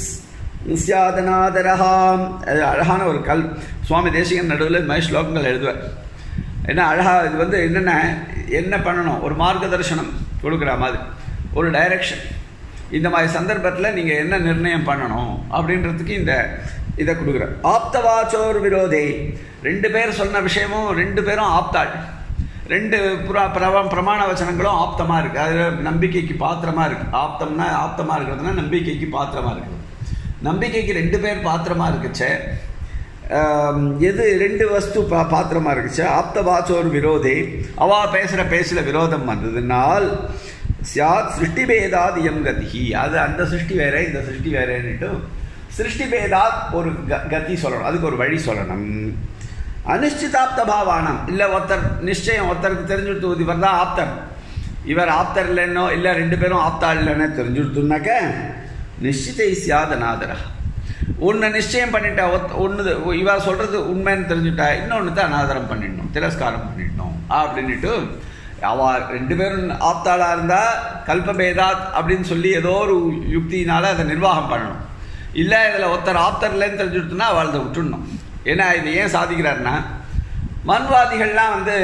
நிஸ்யாதனாதரஹாம் அது அழகான ஒரு கல் சுவாமி தேசிகன் நடுவில் இது மாதிரி ஸ்லோகங்கள் எழுதுவார் ஏன்னா அழகாக இது வந்து என்னென்ன என்ன பண்ணணும் ஒரு மார்க்க தரிசனம் கொடுக்குற மாதிரி ஒரு டைரக்ஷன் இந்த மாதிரி சந்தர்ப்பத்தில் நீங்கள் என்ன நிர்ணயம் பண்ணணும் அப்படின்றதுக்கு இந்த இதை கொடுக்குற ஆப்தவாச்சோர் விரோதே ரெண்டு பேர் சொன்ன விஷயமும் ரெண்டு பேரும் ஆப்தாள் ரெண்டு புரா பிரவ பிரமாண வச்சனங்களும் ஆப்தமாக இருக்குது அது நம்பிக்கைக்கு பாத்திரமாக இருக்குது ஆப்தம்னா ஆப்தமாக இருக்கிறதுனா நம்பிக்கைக்கு பாத்திரமாக இருக்குது நம்பிக்கைக்கு ரெண்டு பேர் பாத்திரமாக இருக்குச்சே ஆம், எது ரெண்டு வஸ்து பா பாத்திரமா இருக்குச்சு ஆப்த வாச்சோர் விரோதே அவா பேசுகிற பேசுல விரோதம் வந்ததுனால் சியாத் சிருஷ்டி பேதாத் இயம் கதி அது அந்த சிருஷ்டி வேற இந்த சிருஷ்டி வேறேன்னுட்டு சிருஷ்டி பேதாத் ஒரு க கதி சொல்லணும் அதுக்கு ஒரு வழி சொல்லணும் அனிஷ்டிதாப்த பாவானம் இல்லை ஒருத்தர் நிச்சயம் ஒருத்தருக்கு தெரிஞ்சுடுத்து இவர் தான் ஆப்தர் இவர் ஆப்தர் இல்லைன்னோ இல்லை ரெண்டு பேரும் ஆப்தா இல்லைன்னு தெரிஞ்சுடுத்துனாக்க நிಶ್ಚಿತೈ சியாதநாதரா ஒன்று நிச்சயம் பண்ணிட்டா ஒத் ஒன்று இவ சொல்கிறது உண்மைன்னு தெரிஞ்சுட்டா இன்னொன்று தான் அனாதரம் பண்ணிடணும் திரஸ்காரம் பண்ணிடணும் அப்படின்னுட்டு அவ ரெண்டு பேரும் ஆப்தாளா இருந்தால் கல்பபேதாத் அப்படின்னு சொல்லி ஏதோ ஒரு யுக்தியினால அதை நிர்வாகம் பண்ணணும் இல்லை இதில் ஒருத்தர் ஆப்தர் இல்லைன்னு தெரிஞ்சுடுத்துனா அவள் அதை விட்டுடணும் ஏன்னா இது ஏன் சாதிக்கிறாருன்னா மன்வாதிகள்லாம் வந்து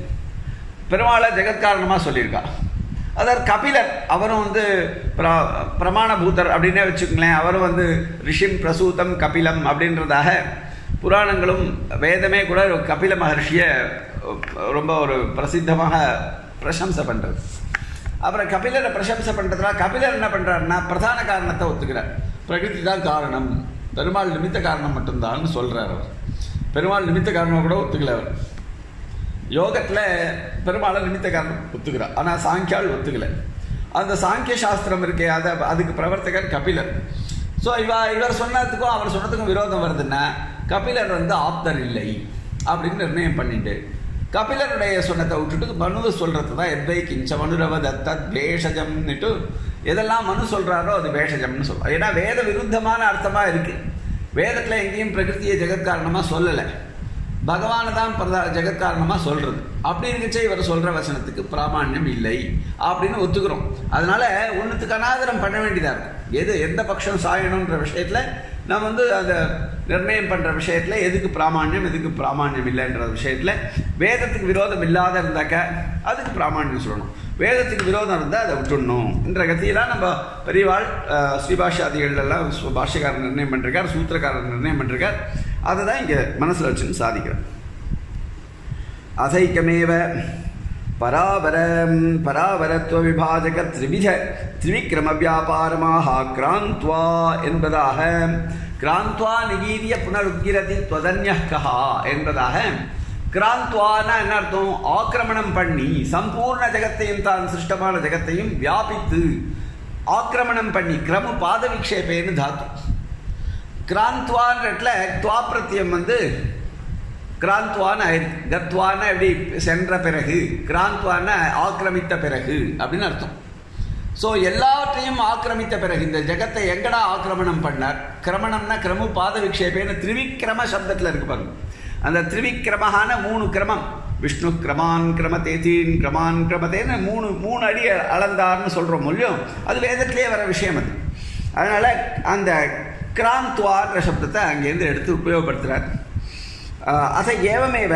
பெருமாளை ஜெகத்காரணமாக சொல்லியிருக்கா அதாவது கபிலர் அவரும் வந்து பிர பிரமாணபூதர் அப்படின்னே வச்சுக்கங்களேன் அவரும் வந்து ரிஷிம் பிரசூதம் கபிலம் அப்படின்றதாக புராணங்களும் வேதமே கூட ஒரு கபில மகர்ஷியை ரொம்ப ஒரு பிரசித்தமாக பிரசம்சை பண்ணுறது அப்புறம் கபிலரை பிரசம்சை பண்ணுறதுனால கபிலர் என்ன பண்ணுறாருன்னா பிரதான காரணத்தை ஒத்துக்கிறார் பிரகிருதி தான் காரணம் பெருமாள் நிமித்த காரணம் மட்டும்தான்னு சொல்கிறார் அவர் பெருமாள் நிமித்த காரணம் கூட ஒத்துக்கல அவர் யோகத்தில் பெரும்பாலும் நிமித்த காரணம் ஒத்துக்கிறார் ஆனால் சாங்கியால் ஒத்துக்கல அந்த சாங்கிய சாஸ்திரம் இருக்கே அதை அதுக்கு பிரவர்த்தகர் கபிலர் ஸோ இவ இவர் சொன்னதுக்கும் அவர் சொன்னதுக்கும் விரோதம் வருதுன்னா கபிலர் வந்து ஆப்தர் இல்லை அப்படின்னு நிர்ணயம் பண்ணிட்டு கபிலருடைய சொன்னதை விட்டுட்டு மனு சொல்கிறது தான் எத்வை கிஞ்ச மனுரவ தத்தத் பேஷஜம்னுட்டு எதெல்லாம் மனு சொல்கிறாரோ அது பேஷஜம்னு சொல்கிறோம் ஏன்னா வேத விருத்தமான அர்த்தமாக இருக்குது வேதத்தில் எங்கேயும் பிரகிருத்தியை ஜெகத்காரணமாக சொல்லலை பகவானை தான் பிரதா ஜெகத்காரணமாக சொல்கிறது அப்படி இருக்கச்சே இவர் சொல்கிற வசனத்துக்கு பிராமான்யம் இல்லை அப்படின்னு ஒத்துக்கிறோம் அதனால ஒன்றுத்துக்கு அனாதரம் பண்ண வேண்டியதாக இருக்கும் எது எந்த பட்சம் சாயணுன்ற விஷயத்தில் நம்ம வந்து அந்த நிர்ணயம் பண்ணுற விஷயத்தில் எதுக்கு பிராமான்யம் எதுக்கு பிராமான்யம் இல்லைன்ற விஷயத்தில் வேதத்துக்கு விரோதம் இல்லாத இருந்தாக்க அதுக்கு பிராமான்யம் சொல்லணும் வேதத்துக்கு விரோதம் இருந்தால் அதை விட்டுடணும் என்ற கத்தியெல்லாம் நம்ம பெரியவாள் அஹ், ஸ்ரீபாஷ்யாதிகள் எல்லாம் சு- பாஷ்யக்காரர் நிர்ணயம் பண்ணிருக்கார் சூத்திரக்காரர் நிர்ணயம் பண்ணிருக்கார் அதை தான் இங்கே மனசில் வச்சுன்னு சாதிக்கிறேன் அசைக்கமேவ பராபரம் பராபரத்துவ விபாஜக திரிவித திரிவிக்ரம வியாபாரமாக கிராந்த்வா என்பதாக கிராந்த்வா நிகீரிய புனருக்கிரதி துவதன்ய கஹா என்பதாக கிராந்த்வானா என்ன அர்த்தம் ஆக்கிரமணம் பண்ணி சம்பூர்ண ஜெகத்தையும் தான் சிருஷ்டமான ஜெகத்தையும் வியாபித்து ஆக்கிரமணம் பண்ணி கிரம பாத விக்ஷேபேன்னு தாத்து கிராந்த்வான்ற துவா பிரத்தியம் வந்து கிராந்த்வான ஆயிருக்கு கத்வான எப்படி சென்ற பிறகு கிராந்த்வான ஆக்கிரமித்த பிறகு அப்படின்னு அர்த்தம் ஸோ எல்லாவற்றையும் ஆக்கிரமித்த பிறகு இந்த ஜெகத்தை எங்கடா ஆக்கிரமணம் பண்ணார் கிரமணம்னா கிரமு பாத விக்ஷேபேன்னு திரிவிக்ரம சப்தத்தில் இருக்கு பாருங்க அந்த திரிவிக்ரமஹான மூணு கிரமம் விஷ்ணு கிரமான் கிரமதேதீன் கிரமான் கிரமதேன்னு மூணு மூணு அடி அளந்தார்னு சொல்கிறோம் மூலியம் அது வேதத்திலே வர விஷயம் அது அதனால் அந்த கிராந்த்வான்ற சப்தத்தை அங்கேருந்து எடுத்து உபயோகப்படுத்துகிறார் அத ஏவமேவ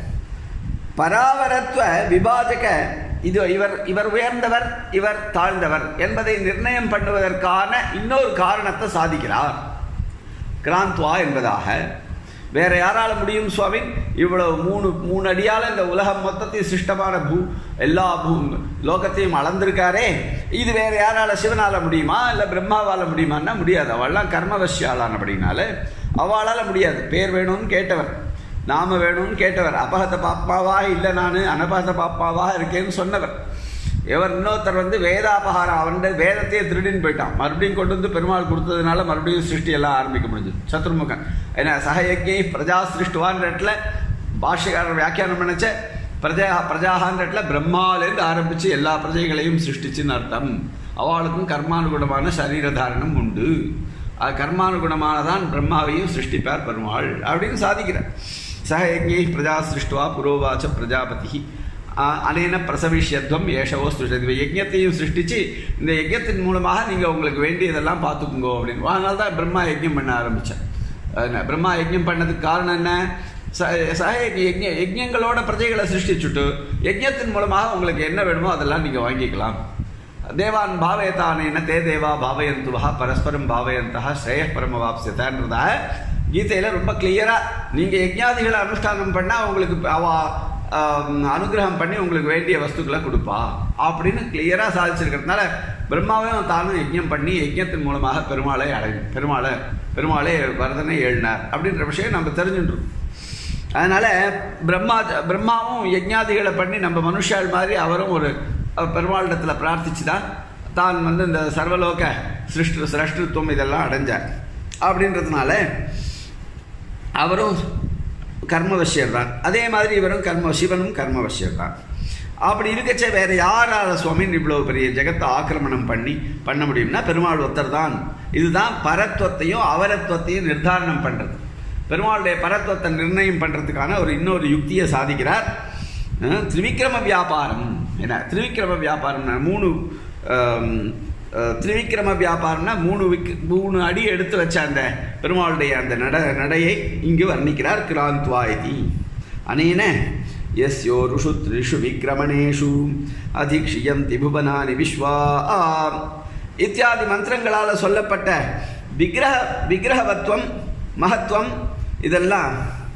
பராவரத்துவ விபாஜக இது இவர் இவர் உயர்ந்தவர் இவர் தாழ்ந்தவர் என்பதை நிர்ணயம் பண்ணுவதற்கான இன்னொரு காரணத்தை சாதிக்கிறார் கிராந்த்வா என்பதாக வேற யாரால முடியும் சுவாமி இவ்வளவு மூணு மூணு அடியால இந்த உலகம் மொத்தத்தையும் சிருஷ்டமான பூ எல்லா பூ லோகத்தையும் அளந்திருக்காரே இது வேற யாரால சிவனால முடியுமா இல்லை பிரம்மாவால முடியுமான்னா முடியாது அவள்லாம் கர்மவசியாளானபடினால அவளால முடியாது பேர் வேணும்னு கேட்டவர் நாம வேணும்னு கேட்டவர் அபகத பாப்பாவாக இல்லை நான் அனபகத பாப்பாவாக இருக்கேன்னு சொன்னவர் இவர் இன்னொருத்தர் வந்து வேதாபகாரம் அவன் வேதத்தையே திருடின்னு போயிட்டான் மறுபடியும் கொண்டு வந்து பெருமாள் கொடுத்ததுனால மறுபடியும் சிருஷ்டி எல்லாம் ஆரம்பிக்க முடிஞ்சது சத்ருமுகன் ஏன்னா சகயஜை பிரஜா சிருஷ்டுவான்ற இடத்துல பாஷ்யக்காரர் வியாக்கியானம் நினைச்ச பிரஜா பிரஜாகான்ற இடத்துல பிரம்மாலேருந்து ஆரம்பித்து எல்லா பிரஜைகளையும் சிருஷ்டிச்சுன்னு அர்த்தம் அவளுக்கும் கர்மானுகுணமான சரீர தாரணம் உண்டு அது கர்மானுகுணமானதான் பிரம்மாவையும் சிருஷ்டிப்பார் பெருமாள் அப்படின்னு சாதிக்கிறார் சக யஜ்ஞை பிரஜா சிருஷ்டுவா புரோவாச்ச பிரஜாபதி அனேன பிரசவிஷ்யத்வம் ஏஷவோ சிருஷ்டி யஜ்ஞத்தையும் சிருஷ்டிச்சு இந்த யஜ்ஞத்தின் மூலமாக நீங்கள் உங்களுக்கு வேண்டியதெல்லாம் பார்த்துக்குங்கோ அப்படின்னு அதனால தான் பிரம்மா யஜ்ஞம் பண்ண ஆரம்பித்தேன் என்ன பிரம்மா யஜ்ஞம் பண்ணதுக்கு காரணம் என்ன ச சக யஜ்ஞ யஜ்ஞங்களோட பிரஜைகளை சிருஷ்டிச்சுட்டு யஜ்ஞத்தின் மூலமாக உங்களுக்கு என்ன வேணுமோ அதெல்லாம் நீங்கள் வாங்கிக்கலாம் தேவான் பாவயத்தானேன தே தேவா பாவயந்துவா பரஸ்பரம் பாவயந்தா ஸ்ரேய பரமவாப்சியதான்றதாக கீதையில் ரொம்ப கிளியராக நீங்கள் யஜ்ஞாதிகளை அனுஷ்டானம் பண்ணால் உங்களுக்கு அவ ஆம், அனுகிரகம் பண்ணி உங்களுக்கு வேண்டிய வஸ்துக்களை கொடுப்பா அப்படின்னு கிளியராக சாதிச்சிருக்கிறதுனால பிரம்மாவையும் தானும் யஜ்ஞம் பண்ணி யஜ்ஞத்தின் மூலமாக பெருமாளை அடை பெருமாளை பெருமாளை வரதனை எழுனார் அப்படின்ற விஷயம் நம்ம தெரிஞ்சுட்டுருக்கோம் அதனால பிரம்மா பிரம்மாவும் யஜ்ஞாதிகளை பண்ணி நம்ம மனுஷாள் மாதிரி அவரும் ஒரு அஹ், பெருமாளிடத்தில் பிரார்த்திச்சு தான் தான் வந்து இந்த சர்வலோக சிருஷ்டி சிரஷ்டித்துவம் இதெல்லாம் அடைஞ்சார் அப்படின்றதுனால அவரும் கர்மவசியர் தான் அதே மாதிரி இவரும் கர்ம சிவனும் கர்மவசியர் தான் அப்படி இருக்கச்சே வேற யாரால சுவாமி இவ்வளவு பெரிய ஜெகத்தை ஆக்கிரமணம் பண்ணி பண்ண முடியும்னா பெருமாள் ஒருத்தர் தான் இதுதான் பரத்வத்தையும் அவரத்வத்தையும் நிர்தாரணம் பண்றது பெருமாளுடைய பரத்வத்தை நிர்ணயம் பண்றதுக்கான ஒரு இன்னொரு யுக்தியை சாதிக்கிறார் அஹ், திரிவிக்ரம வியாபாரம் என்ன திரிவிக்ரம வியாபாரம்னா மூணு ஆம், அஹ், திரிவிக்ரம வியாபாரம்னா மூணு விக் மூணு அடி எடுத்து வச்ச அந்த பெருமாளுடைய அந்த நட நடையை இங்கு வர்ணிக்கிறார் கிராந்த்வாயதி அனேன யஸ்யோருஷு த்ரிஷு விக்ரமணேஷு அதிக்ஷியந்தி புவனானி விஸ்வா இத்தியாதி மந்திரங்களால் சொல்லப்பட்ட விக்கிரக விக்கிரகவத்துவம் மகத்துவம் இதெல்லாம்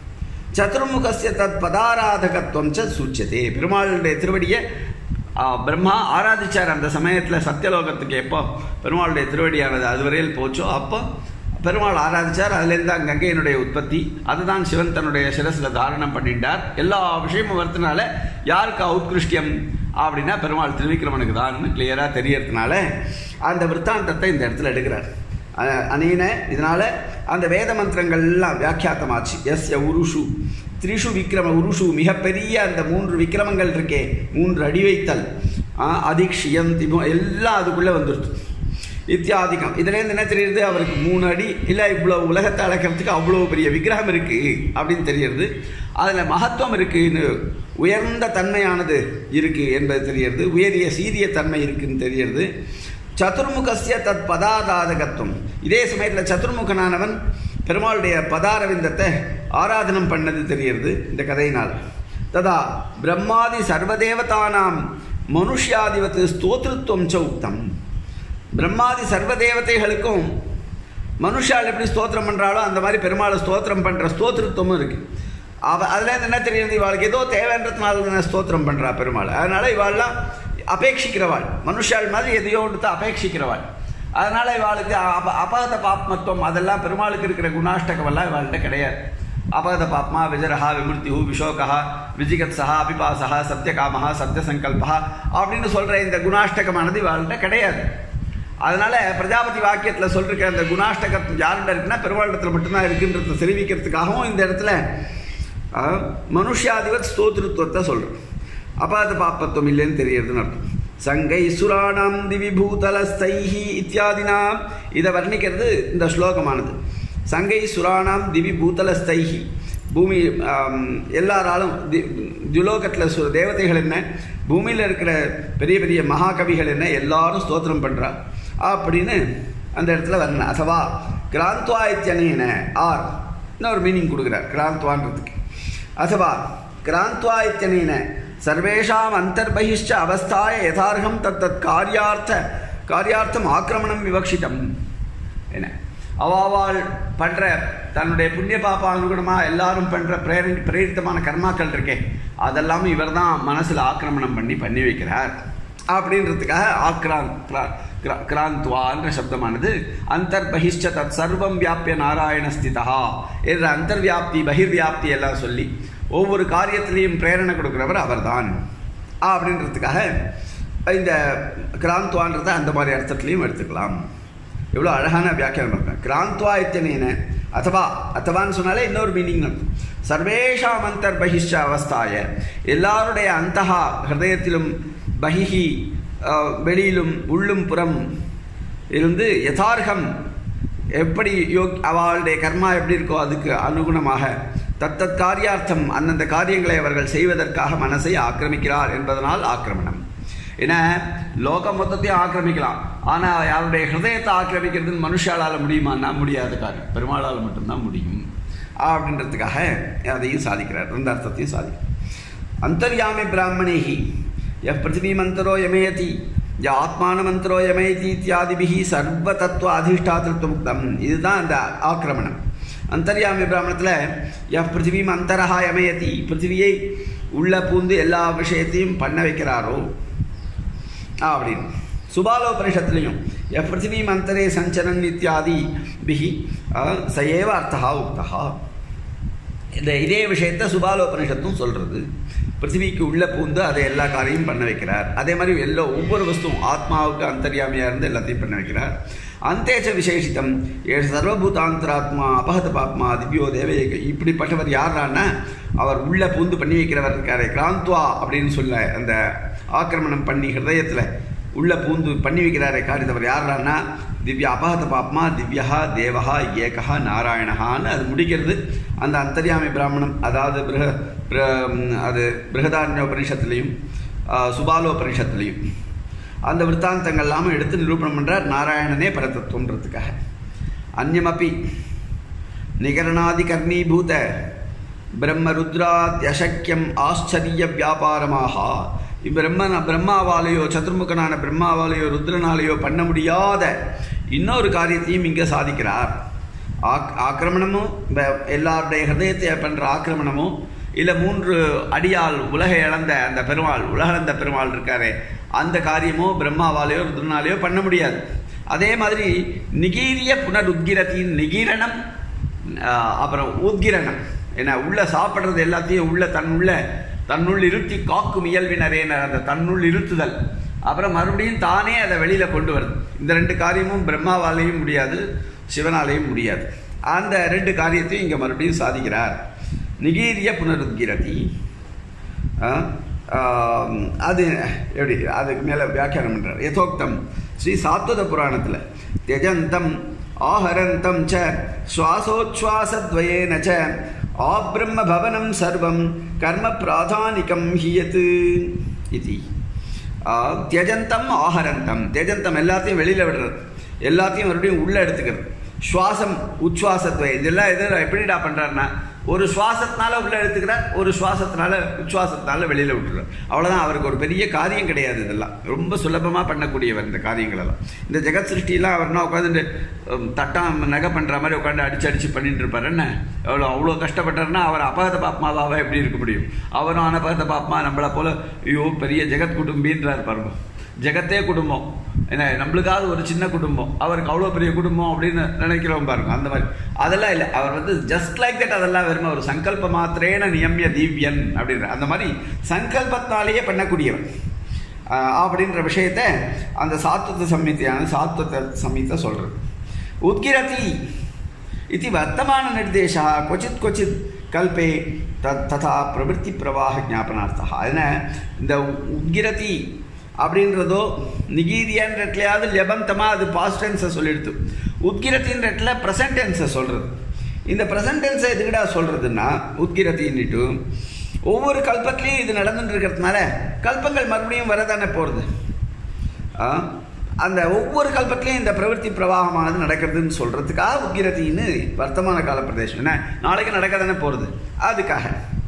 சதுர்முகசிய தத் பதாராதகத்துவம் ச சூச்சியதே பெருமாளுடைய திருவடியை ஆ, பிரம்மா ஆராதிச்சார் அந்த சமயத்தில் சத்தியலோகத்துக்கு எப்போ பெருமாளுடைய திருவடியானது அதுவரையில் போச்சோ அப்போ பெருமாள் ஆராதிச்சார் அதுலேருந்து தான் கங்கையினுடைய உற்பத்தி அதுதான் சிவன் தன்னுடைய சிரசில் தாரணம் பண்ணிட்டார் எல்லா விஷயமும் வரதுனால யாருக்கு உத்கிருஷ்டியம் அப்படின்னா பெருமாள் திருவிக்கிரமனுக்கு தான் கிளியராக தெரியறதுனால அந்த விற்த்தாந்தத்தை இந்த இடத்துல எடுக்கிறார் அ- அனேன இதனால அந்த வேத மந்திரங்கள் எல்லாம் வியாக்கியாத்தமாச்சு எஸ் உருஷு த்ரிஷு விக்ரம உருஷு மிகப்பெரிய அந்த மூன்று விக்ரமங்கள் இருக்கே மூன்று அடி வைத்தல் ஆ, அதிக்ஷியம் திபு எல்லாம் அதுக்குள்ளே வந்துடுது இத்தியாதிகம் இதுலேருந்து என்ன தெரியுது அவருக்கு மூணு அடி இல்லை இவ்வளோ உலகத்தை அளக்கிறதுக்கு அவ்வளோ பெரிய விக்கிரகம் இருக்குது அப்படின்னு தெரியுது அதில் மகத்துவம் இருக்குன்னு உயர்ந்த தன்மையானது இருக்குது என்பது தெரியுது உயரிய சீரிய தன்மை இருக்குன்னு தெரியுது சதுர்முகசிய தத் பதாதாதகத்துவம் இதே சமயத்தில் சதுர்முகனானவன் பெருமாளுடைய பதாரவிந்தத்தை ஆராதனம் பண்ணது தெரியுது இந்த கதையினால் ததா பிரம்மாதி சர்வதேவதானாம் மனுஷ்யாதிவத்து ஸ்தோத்திருத்துவம் ச உக்தம் பிரம்மாதி சர்வ தேவதைகளுக்கும் மனுஷால் எப்படி ஸ்தோத்திரம் பண்ணுறாளோ அந்த மாதிரி பெருமாளை ஸ்தோத்திரம் பண்ணுற ஸ்தோத்திரத்துவமும் இருக்குது அவ அதில் என்ன தெரியுது இவாளுக்கு ஏதோ தேவைன்றதுனால தானே ஸ்தோத்திரம் பண்ணுறா பெருமாள் அதனால் இவாள்லாம் அபேட்சிக்கிறவாள் மனுஷாள் மாதிரி எதையோ ஒன்று அபேட்சிக்கிறவாள் அதனால் இவாளுக்கு அப அபகத பாப்மத்துவம் அதெல்லாம் பெருமாளுக்கு இருக்கிற குணாஷ்டகமெல்லாம் இவாள்கிட்ட கிடையாது அபகத பாப்மா விஜரஹா விமிருத்யு விஷோகா விஜிகத்ஸா அபிபாசா சத்தியகாமஹா சத்தியசங்கல்பா அப்படின்னு சொல்கிற இந்த குணாஷ்டகமானது இவாள்கிட்ட கிடையாது அதனால பிரஜாபதி வாக்கியத்தில் சொல்லிருக்க அந்த குணாஷ்டகம் யார்கிட்ட இருக்குன்னா பெருமாளிடத்தில் மட்டும்தான் இருக்குன்றத தெரிவிக்கிறதுக்காகவும் இந்த இடத்துல அஹ், மனுஷ்யாதிபத் ஸ்தோத்திருத்துவத்தை சொல்கிறோம் அபாத பாப்பத்துவம் இல்லைன்னு தெரியறதுன்னு அர்த்தம் சங்கை சுராணாம் திவி பூதலஸ்தைஹி இத்தியாதினா இதை வர்ணிக்கிறது இந்த ஸ்லோகமானது சங்கை சுராணாம் திவி பூதலஸ்தைஹி பூமி ஆம், எல்லாராலும் தி- துலோகத்தில் சு தேவதைகள் என்ன பூமியில் இருக்கிற பெரிய பெரிய மகாகவிகள் என்ன எல்லாரும் ஸ்தோத்திரம் பண்ணுறா அப்படின்னு அந்த இடத்துல வரணும் அதுவா கிராந்த்வாயத்தியனேன ஆர் இன்னொரு மீனிங் கொடுக்குறார் கிராந்த்வான்றதுக்கு அதுவா கிராந்த்வாயத்தியனேன சர்வேஷாம் அந்தர்பகிஷ்ட அவஸ்தாய யதார்த்தம் தத் தத் காரியார்த்த காரியார்த்தம் ஆக்கிரமணம் விவக்ஷிதம் என்ன அவாவாள் பண்ணுற தன்னுடைய புண்ணிய பாப்பா அனுகுணமாக எல்லாரும் பண்ணுற பிரேரி பிரேரித்தமான கர்மாக்கள் இருக்கே அதெல்லாம் இவர் தான் மனசில் ஆக்கிரமணம் பண்ணி பண்ணி வைக்கிறார் அப்படின்றதுக்காக ஆக்ராந்த் கிரா- கிரா- கிராந்த்வான்ற சப்தமானது அந்தர்பகிஷ்ட தத் சர்வம் வியாபிய நாராயண ஸ்திதா என்ற அந்தர்வியாப்தி பகிர்வியாப்தி எல்லாம் சொல்லி ஒவ்வொரு காரியத்திலையும் பிரேரணை கொடுக்குறவர் அவர்தான் அப்படின்றதுக்காக இந்த கிராந்த்வான்றதை அந்த மாதிரி அர்த்தத்துலையும் எடுத்துக்கலாம் எவ்வளோ அழகான வியாக்கியானம் இருக்கேன் கிராந்த்வா இத்தனேன அத்தவா அத்தவான்னு சொன்னாலே இன்னொரு மீனிங் அர்த்தம் சர்வேஷாம் அந்தர் பகிஷ்ட அவஸ்தாய எல்லாருடைய அந்தகா ஹிருதயத்திலும் பகிஹி அஹ், வெளியிலும் உள்ளும் புறம் இருந்து யதார்த்தம் எப்படி யோக் அவளுடைய கர்மா எப்படி இருக்கோ அதுக்கு அனுகுணமாக தத்தத் காரியார்த்தம் அந்தந்த காரியங்களை அவர்கள் செய்வதற்காக மனசை ஆக்கிரமிக்கிறார் என்பதனால் ஆக்கிரமணம் ஏன்னா லோகம் மொத்தத்தையும் ஆக்கிரமிக்கலாம் ஆனால் யாருடைய ஹிருதயத்தை ஆக்கிரமிக்கிறதுன்னு மனுஷாலால் முடியுமான்னா முடியாத காரியம் பெருமாளால் மட்டும்தான் முடியும் அப்படின்றதுக்காக அதையும் சாதிக்கிறார் ரெண்டு அர்த்தத்தையும் சாதிக்கிறார் அந்தர்யாமி பிராமணேஹி ய பிருத்திவீமந்தரோ யமேதி ய ஆத்மானமந்தரோ யமேதி இத்தியாதிபிஹி சர்வ தத்துவ அதிஷ்டாத்திருத்தமுக்தம் இதுதான் அந்த ஆக்கிரமணம் அந்தர்யாமி பிராமணத்தில் ய பிருத்திவீம் அந்தரஹா யமயதி பிருத்திவியை உள்ள பூந்து எல்லா விஷயத்தையும் பண்ண வைக்கிறாரோ அப்படின்னு சுபாலோபனிஷத்துலையும் எ பிருத்திவீம் அந்தரே சஞ்சரன் இத்தியாதி பிஹி சயேவ அர்த்தா உக்தா இந்த இதே விஷயத்த சுபாலோபனிஷத்தும் சொல்கிறது பிருத்திவிக்கு உள்ள பூந்து அதை எல்லா காரியமும் பண்ண வைக்கிறார் அதே மாதிரி எல்லா ஒவ்வொரு வஸ்துவும் ஆத்மாவுக்கு அந்தர்யாமியாக இருந்து எல்லாத்தையும் பண்ண வைக்கிறார் அந்தேச்ச விசேஷித்தம் ஏ சர்வபூதாந்தராத்மா அபகத பாப்மா திவ்யோ தேவயேக இப்படிப்பட்டவர் யாரான்னா அவர் உள்ள பூந்து பண்ணி வைக்கிறவர் இருக்காரு கிராந்த்வா அப்படின்னு சொல்ல அந்த ஆக்கிரமணம் பண்ணி ஹிருதயத்தில் உள்ள பூந்து பண்ணி வைக்கிறாரே காரியத்தவர் யாரான்னா திவ்ய அபகத பாப்மா திவ்யா தேவஹா ஏகா நாராயணஹான்னு அது முடிக்கிறது அந்த அந்தர்யாமி பிராமணம் அதாவது பிருக பிர- அது பிருகதாரண்யோபனிஷத்துலேயும் சுபாலோபனிஷத்துலேயும் அந்த விற்த்தாந்தங்கள்லாம் எடுத்து நிரூபணம் பண்ணுறார் நாராயணனே பரதத்துவன்றதுக்காக அந்யமப்பி நிகரணாதி கர்ணீபூத பிரம்மருத்ராத்யசக்கியம் ஆச்சரிய வியாபாரமாக பிரம்மன பிரம்மாவாலேயோ சதுர்முகனான பிரம்மாவாலேயோ ருத்ரனாலேயோ பண்ண முடியாத இன்னொரு காரியத்தையும் இங்கே சாதிக்கிறார் ஆக் ஆக்கிரமணமும் ப- எல்லாருடைய ஹிருதயத்தை பண்ணுற ஆக்கிரமணமும் இல்லை மூன்று அடியால் உலகை இழந்த அந்த பெருமாள் உலகளந்த பெருமாள் இருக்காரே அந்த காரியமோ பிரம்மாவாலேயோ ருத்ரனாலேயோ பண்ண முடியாது அதே மாதிரி நிகீரிய புனருத்கிரத்தின் நிகீரணம் ஆஹ், அப்புறம் உத்கிரணம் என்ன உள்ள சாப்பிட்றது எல்லாத்தையும் உள்ள தன்னுள்ள தன்னுள் இருத்தி காக்கும் இயல்பினரேன அந்த தன்னுள் இருத்துதல் அப்புறம் மறுபடியும் தானே அதை வெளியில கொண்டு வருது இந்த ரெண்டு காரியமும் பிரம்மாவாலேயும் முடியாது சிவனாலேயும் முடியாது அந்த ரெண்டு காரியத்தையும் இங்க மறுபடியும் சாதிக்கிறார் நிகீரிய புனருத்கிரதி ஆஹ், ஆம், அது எப்படி அதுக்கு மேலே வியாக்கியானம் பண்ணுறார் யதோக்தம் ஸ்ரீ சாத்வத புராணத்தில் தியஜந்தம் ஆஹரந்தம் ச சுவாசோச்வாசத்வயேன ச ஆப்ரம்ம பவனம் சர்வம் கர்ம பிராதானிகம் ஹியத் இது தியஜந்தம் ஆஹரந்தம் தியஜந்தம் எல்லாத்தையும் வெளியில் விடுறது எல்லாத்தையும் மறுபடியும் உள்ளே எடுத்துக்கிறது சுவாசம் உச்வாசத்துவ இதெல்லாம் எது எப்படிடா பண்ணுறாருன்னா ஒரு சுவாசத்தினால உள்ள எடுத்துக்கிறார் ஒரு சுவாசத்தினால உச்சுவாசத்தினால வெளியில் விட்டுறார் அவ்வளோதான் அவருக்கு ஒரு பெரிய காரியம் கிடையாது இதெல்லாம் ரொம்ப சுலபமாக பண்ணக்கூடியவர் இந்த காரியங்களெல்லாம் இந்த ஜெகத் சிருஷ்டிலாம் அவர்னா உட்காந்துட்டு தட்டாம் நகை பண்ணுற மாதிரி உட்காந்து அடிச்சு அடிச்சு பண்ணிட்டு இருப்பார் என்ன எவ்வளோ அவ்வளோ கஷ்டப்பட்டாருன்னா அவர் அபகத பாப்மாவாக எப்படி இருக்க முடியும் அவரும் அனபகத பாப்மா நம்மளை போல ஐயோ பெரிய ஜெகத் குடும்பின்றார் பாருங்க ஜெகத்தே குடும்பம் என்ன நம்மளுக்காவது ஒரு சின்ன குடும்பம் அவருக்கு அவ்வளோ பெரிய குடும்பம் அப்படின்னு நினைக்கிறோம் பாருங்க அந்த மாதிரி அதெல்லாம் இல்லை அவர் வந்து ஜஸ்ட் லைக் தட் அதெல்லாம் வெறும் ஒரு சங்கல்ப மாத்திரேன நியமிய தீவ்யன் அப்படின்ற அந்த மாதிரி சங்கல்பத்தாலேயே பண்ணக்கூடியவர் ஆஹ் அப்படின்ற விஷயத்த அந்த சாத்வத சம்மித்தையான சாத்வத சம்மித்தை சொல்றது உத்கிரதி இது வர்த்தமான நிர்தேசா கொச்சித் கொச்சித் கல்பே தத் ததா பிரவருத்தி பிரவாக ஞாபனார்த்தா அதன இந்த உத்கிரதி அப்படின்றதோ நிகீதியான்ற இடத்துலையாவது லெபந்தமாக அது பாஸ்ட் டென்ஸை சொல்லிடுது உத்கிரத்தின்ற இடத்துல ப்ரெசன்ட் டென்ஸை சொல்கிறது இந்த ப்ரெசன்ட் டென்ஸை எதுக்குடா சொல்கிறதுன்னா உத்கிரத்தின்னுட்டு ஒவ்வொரு கல்பத்திலையும் இது நடந்துட்டு இருக்கிறதுனால கல்பங்கள் மறுபடியும் வரதானே போகிறது அந்த ஒவ்வொரு கல்பத்திலையும் இந்த பிரவൃத்தி பிரவாகமானது நடக்கிறதுன்னு சொல்கிறதுக்காக உத்கிரத்தின்னு வர்த்தமான கால பிரதேசம் என்ன நாளைக்கு நடக்க தானே போகிறது அதுக்காக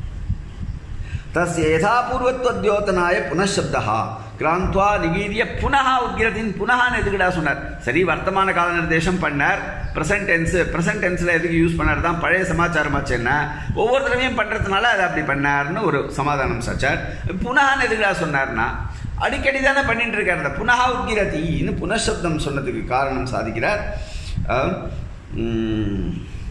தஸ்ய யதாபூர்வத்வத்யோத்தனாய புனഃசப்தா கிராந்த்வா நிகீரிய புனः உத்கிரத்தின் புனகான்னு எதுக்குடா சொன்னார் சரி வர்த்தமான கால நிர்தேசம் பண்ணார் ப்ரெசன்ட் டென்ஸ் ப்ரெசன்ட் டென்ஸில் எதுக்கு யூஸ் பண்ணார் தான் பழைய சமாச்சாரமாச்சுன்னா ஒவ்வொரு தடவையும் பண்ணுறதுனால அதை அப்படி பண்ணார்னு ஒரு சமாதானம் சாச்சார் புனகான்னு எதுக்குடா சொன்னார்னா அடிக்கடி தானே பண்ணிட்டு இருக்கார் அந்த புனகா உத்கிரத்தின்னு புனഃசப்தம் சொன்னதுக்கு காரணம் சாதிக்கிறார் அஹ், உம்,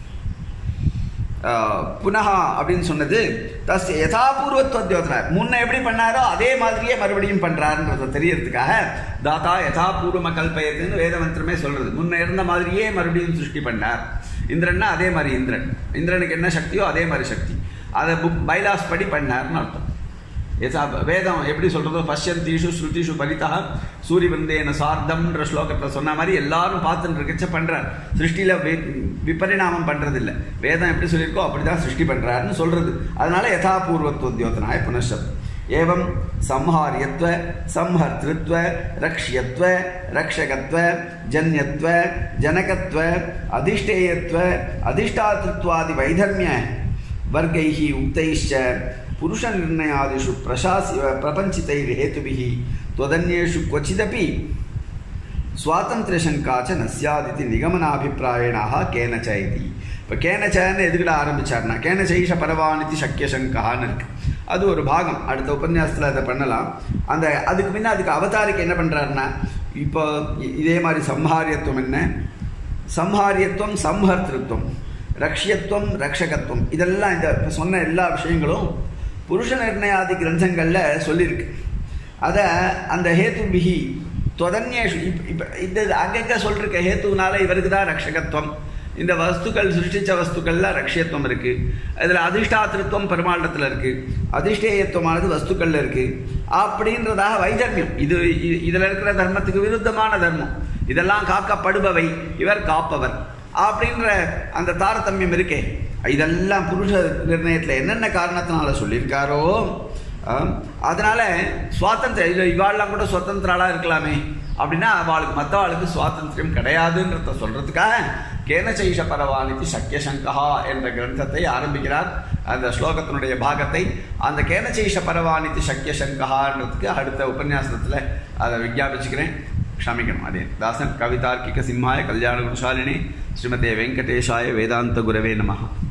ஆஹ், புனகா அப்படின்னு சொன்னது தஸ் யதாபூர்வத்வத்யோதனா முன்ன எப்படி பண்ணாரோ அதே மாதிரியே மறுபடியும் பண்றாருன்றத தெரியறதுக்காக தாத்தா யதாபூர்வம கல்பயத்துன்னு வேத மந்திரமே சொல்றது முன்ன இருந்த மாதிரியே மறுபடியும் சிருஷ்டி பண்ணார் இந்திரன்னா அதே மாதிரி இந்திரன் இந்திரனுக்கு என்ன சக்தியோ அதே மாதிரி சக்தி அதை புக் பைலாஸ் படி பண்ணார்னு அர்த்தம் யதா வேதம் எப்படி சொல்றதோ பஷ்யந்தீஷு ஸ்ருதிஷு பரிதா சூரிய விருந்தேன சார்த்தம்ன்ற ஸ்லோகத்தை சொன்ன மாதிரி எல்லாரும் பார்த்துட்டு இருக்கச்ச பண்றார் சிருஷ்டியில வி- விபரிணாமம் பண்றது இல்ல வேதம் எப்படி சொல்லியிருக்கோ அப்படிதான் சிருஷ்டி பண்றாருன்னு சொல்றது அதனால யதாபூர்வத்வோத்யோதனாய புனஷப்தம் ஏவம் சம்ஹாரியத்வ சம்ஹர்த்திருத்வ ரக்ஷ்யத்வ ரக்ஷகத்வ ஜன்யத்வ ஜனகத்வ அதிஷ்டேயத்வ அதிஷ்டாத்திருத்வாதி வைதர்மிய वर्गैः उक्तैश्च पुरुषनिर्णयादिषु प्रशासि प्रपञ्चितैः हेतुभिः त्वदन्येषु क्वचिदपि स्वातन्त्र्यशङ्का च न स्यादिति निगमनाभिप्रायणाः केन च इति இப்போ கேனச்சன்னு எதுக்கிட ஆரம்பிச்சார்னா கேனச்சைஷ பரவானிதி சக்கியசங்கான்னு இருக்கு அது ஒரு பாகம் அடுத்த உபன்யாசத்தில் அதை பண்ணலாம் அந்த அதுக்கு முன்ன அதுக்கு அவதாரிக்கு என்ன பண்ணுறாருன்னா இப்போ இ- இதே மாதிரி சம்ஹாரியத்துவம் என்ன சம்ஹாரியத்துவம் சம்ஹர்த்திருத்துவம் ரக்ஷியத்துவம் ரக்ஷகத்துவம் இதெல்லாம் இந்த இப்ப சொன்ன எல்லா விஷயங்களும் புருஷ நிர்ணயாதி கிரந்தங்களில் சொல்லியிருக்கு அதை அந்த ஹேத்துபிகி தொடர்நேஷு இப்போ இப்போ இந்த அங்கங்கே சொல்லிருக்க ஹேத்துனால இவருக்கு தான் ரக்ஷகத்துவம் இந்த வஸ்துக்கள் சிருஷ்டிச்ச வஸ்துக்கள்ல ரக்ஷியத்துவம் இருக்கு அதில் அதிஷ்டாத்திருத்துவம் பெருமாண்டத்தில் இருக்கு அதிஷ்டேயத்துவமானது வஸ்துக்கள்ல இருக்கு அப்படின்றதாக வைதர்மியம் இது இ- இதுல இருக்கிற தர்மத்துக்கு விருத்தமான தர்மம் இதெல்லாம் காக்கப்படுபவை இவர் காப்பவர் அப்படின்ற அந்த தாரதமியம் இருக்கே இதெல்லாம் புருஷ நிர்ணயத்தில் என்னென்ன காரணத்தினால சொல்லியிருக்காரோ ஆம், அதனால சுவாதந்திரம் இல்லை இவாள்லாம் கூட சுதந்திராளாக இருக்கலாமே அப்படின்னா அவளுக்கு மற்றவாளுக்கு சுவாதந்திரம் கிடையாதுன்றத சொல்றதுக்காக கேனசைஷ பரவானிதி சக்கியசங்கா என்ற கிரந்தத்தை ஆரம்பிக்கிறார் அந்த ஸ்லோகத்தினுடைய பாகத்தை அந்த கேனசைஷ பரவானிதி சக்கியசங்கான்றதுக்கு அடுத்த உபன்யாசத்தில் அதை விஞ்ஞாபிச்சுக்கிறேன் க்ஷமிக்கணும் அதே தாசன் கவிதார்க்கிக சிம்மாய கல்யாண குணசாலினி ஸ்ரீமதே வெங்கடேஷாய வேதாந்த குரவே நமஹ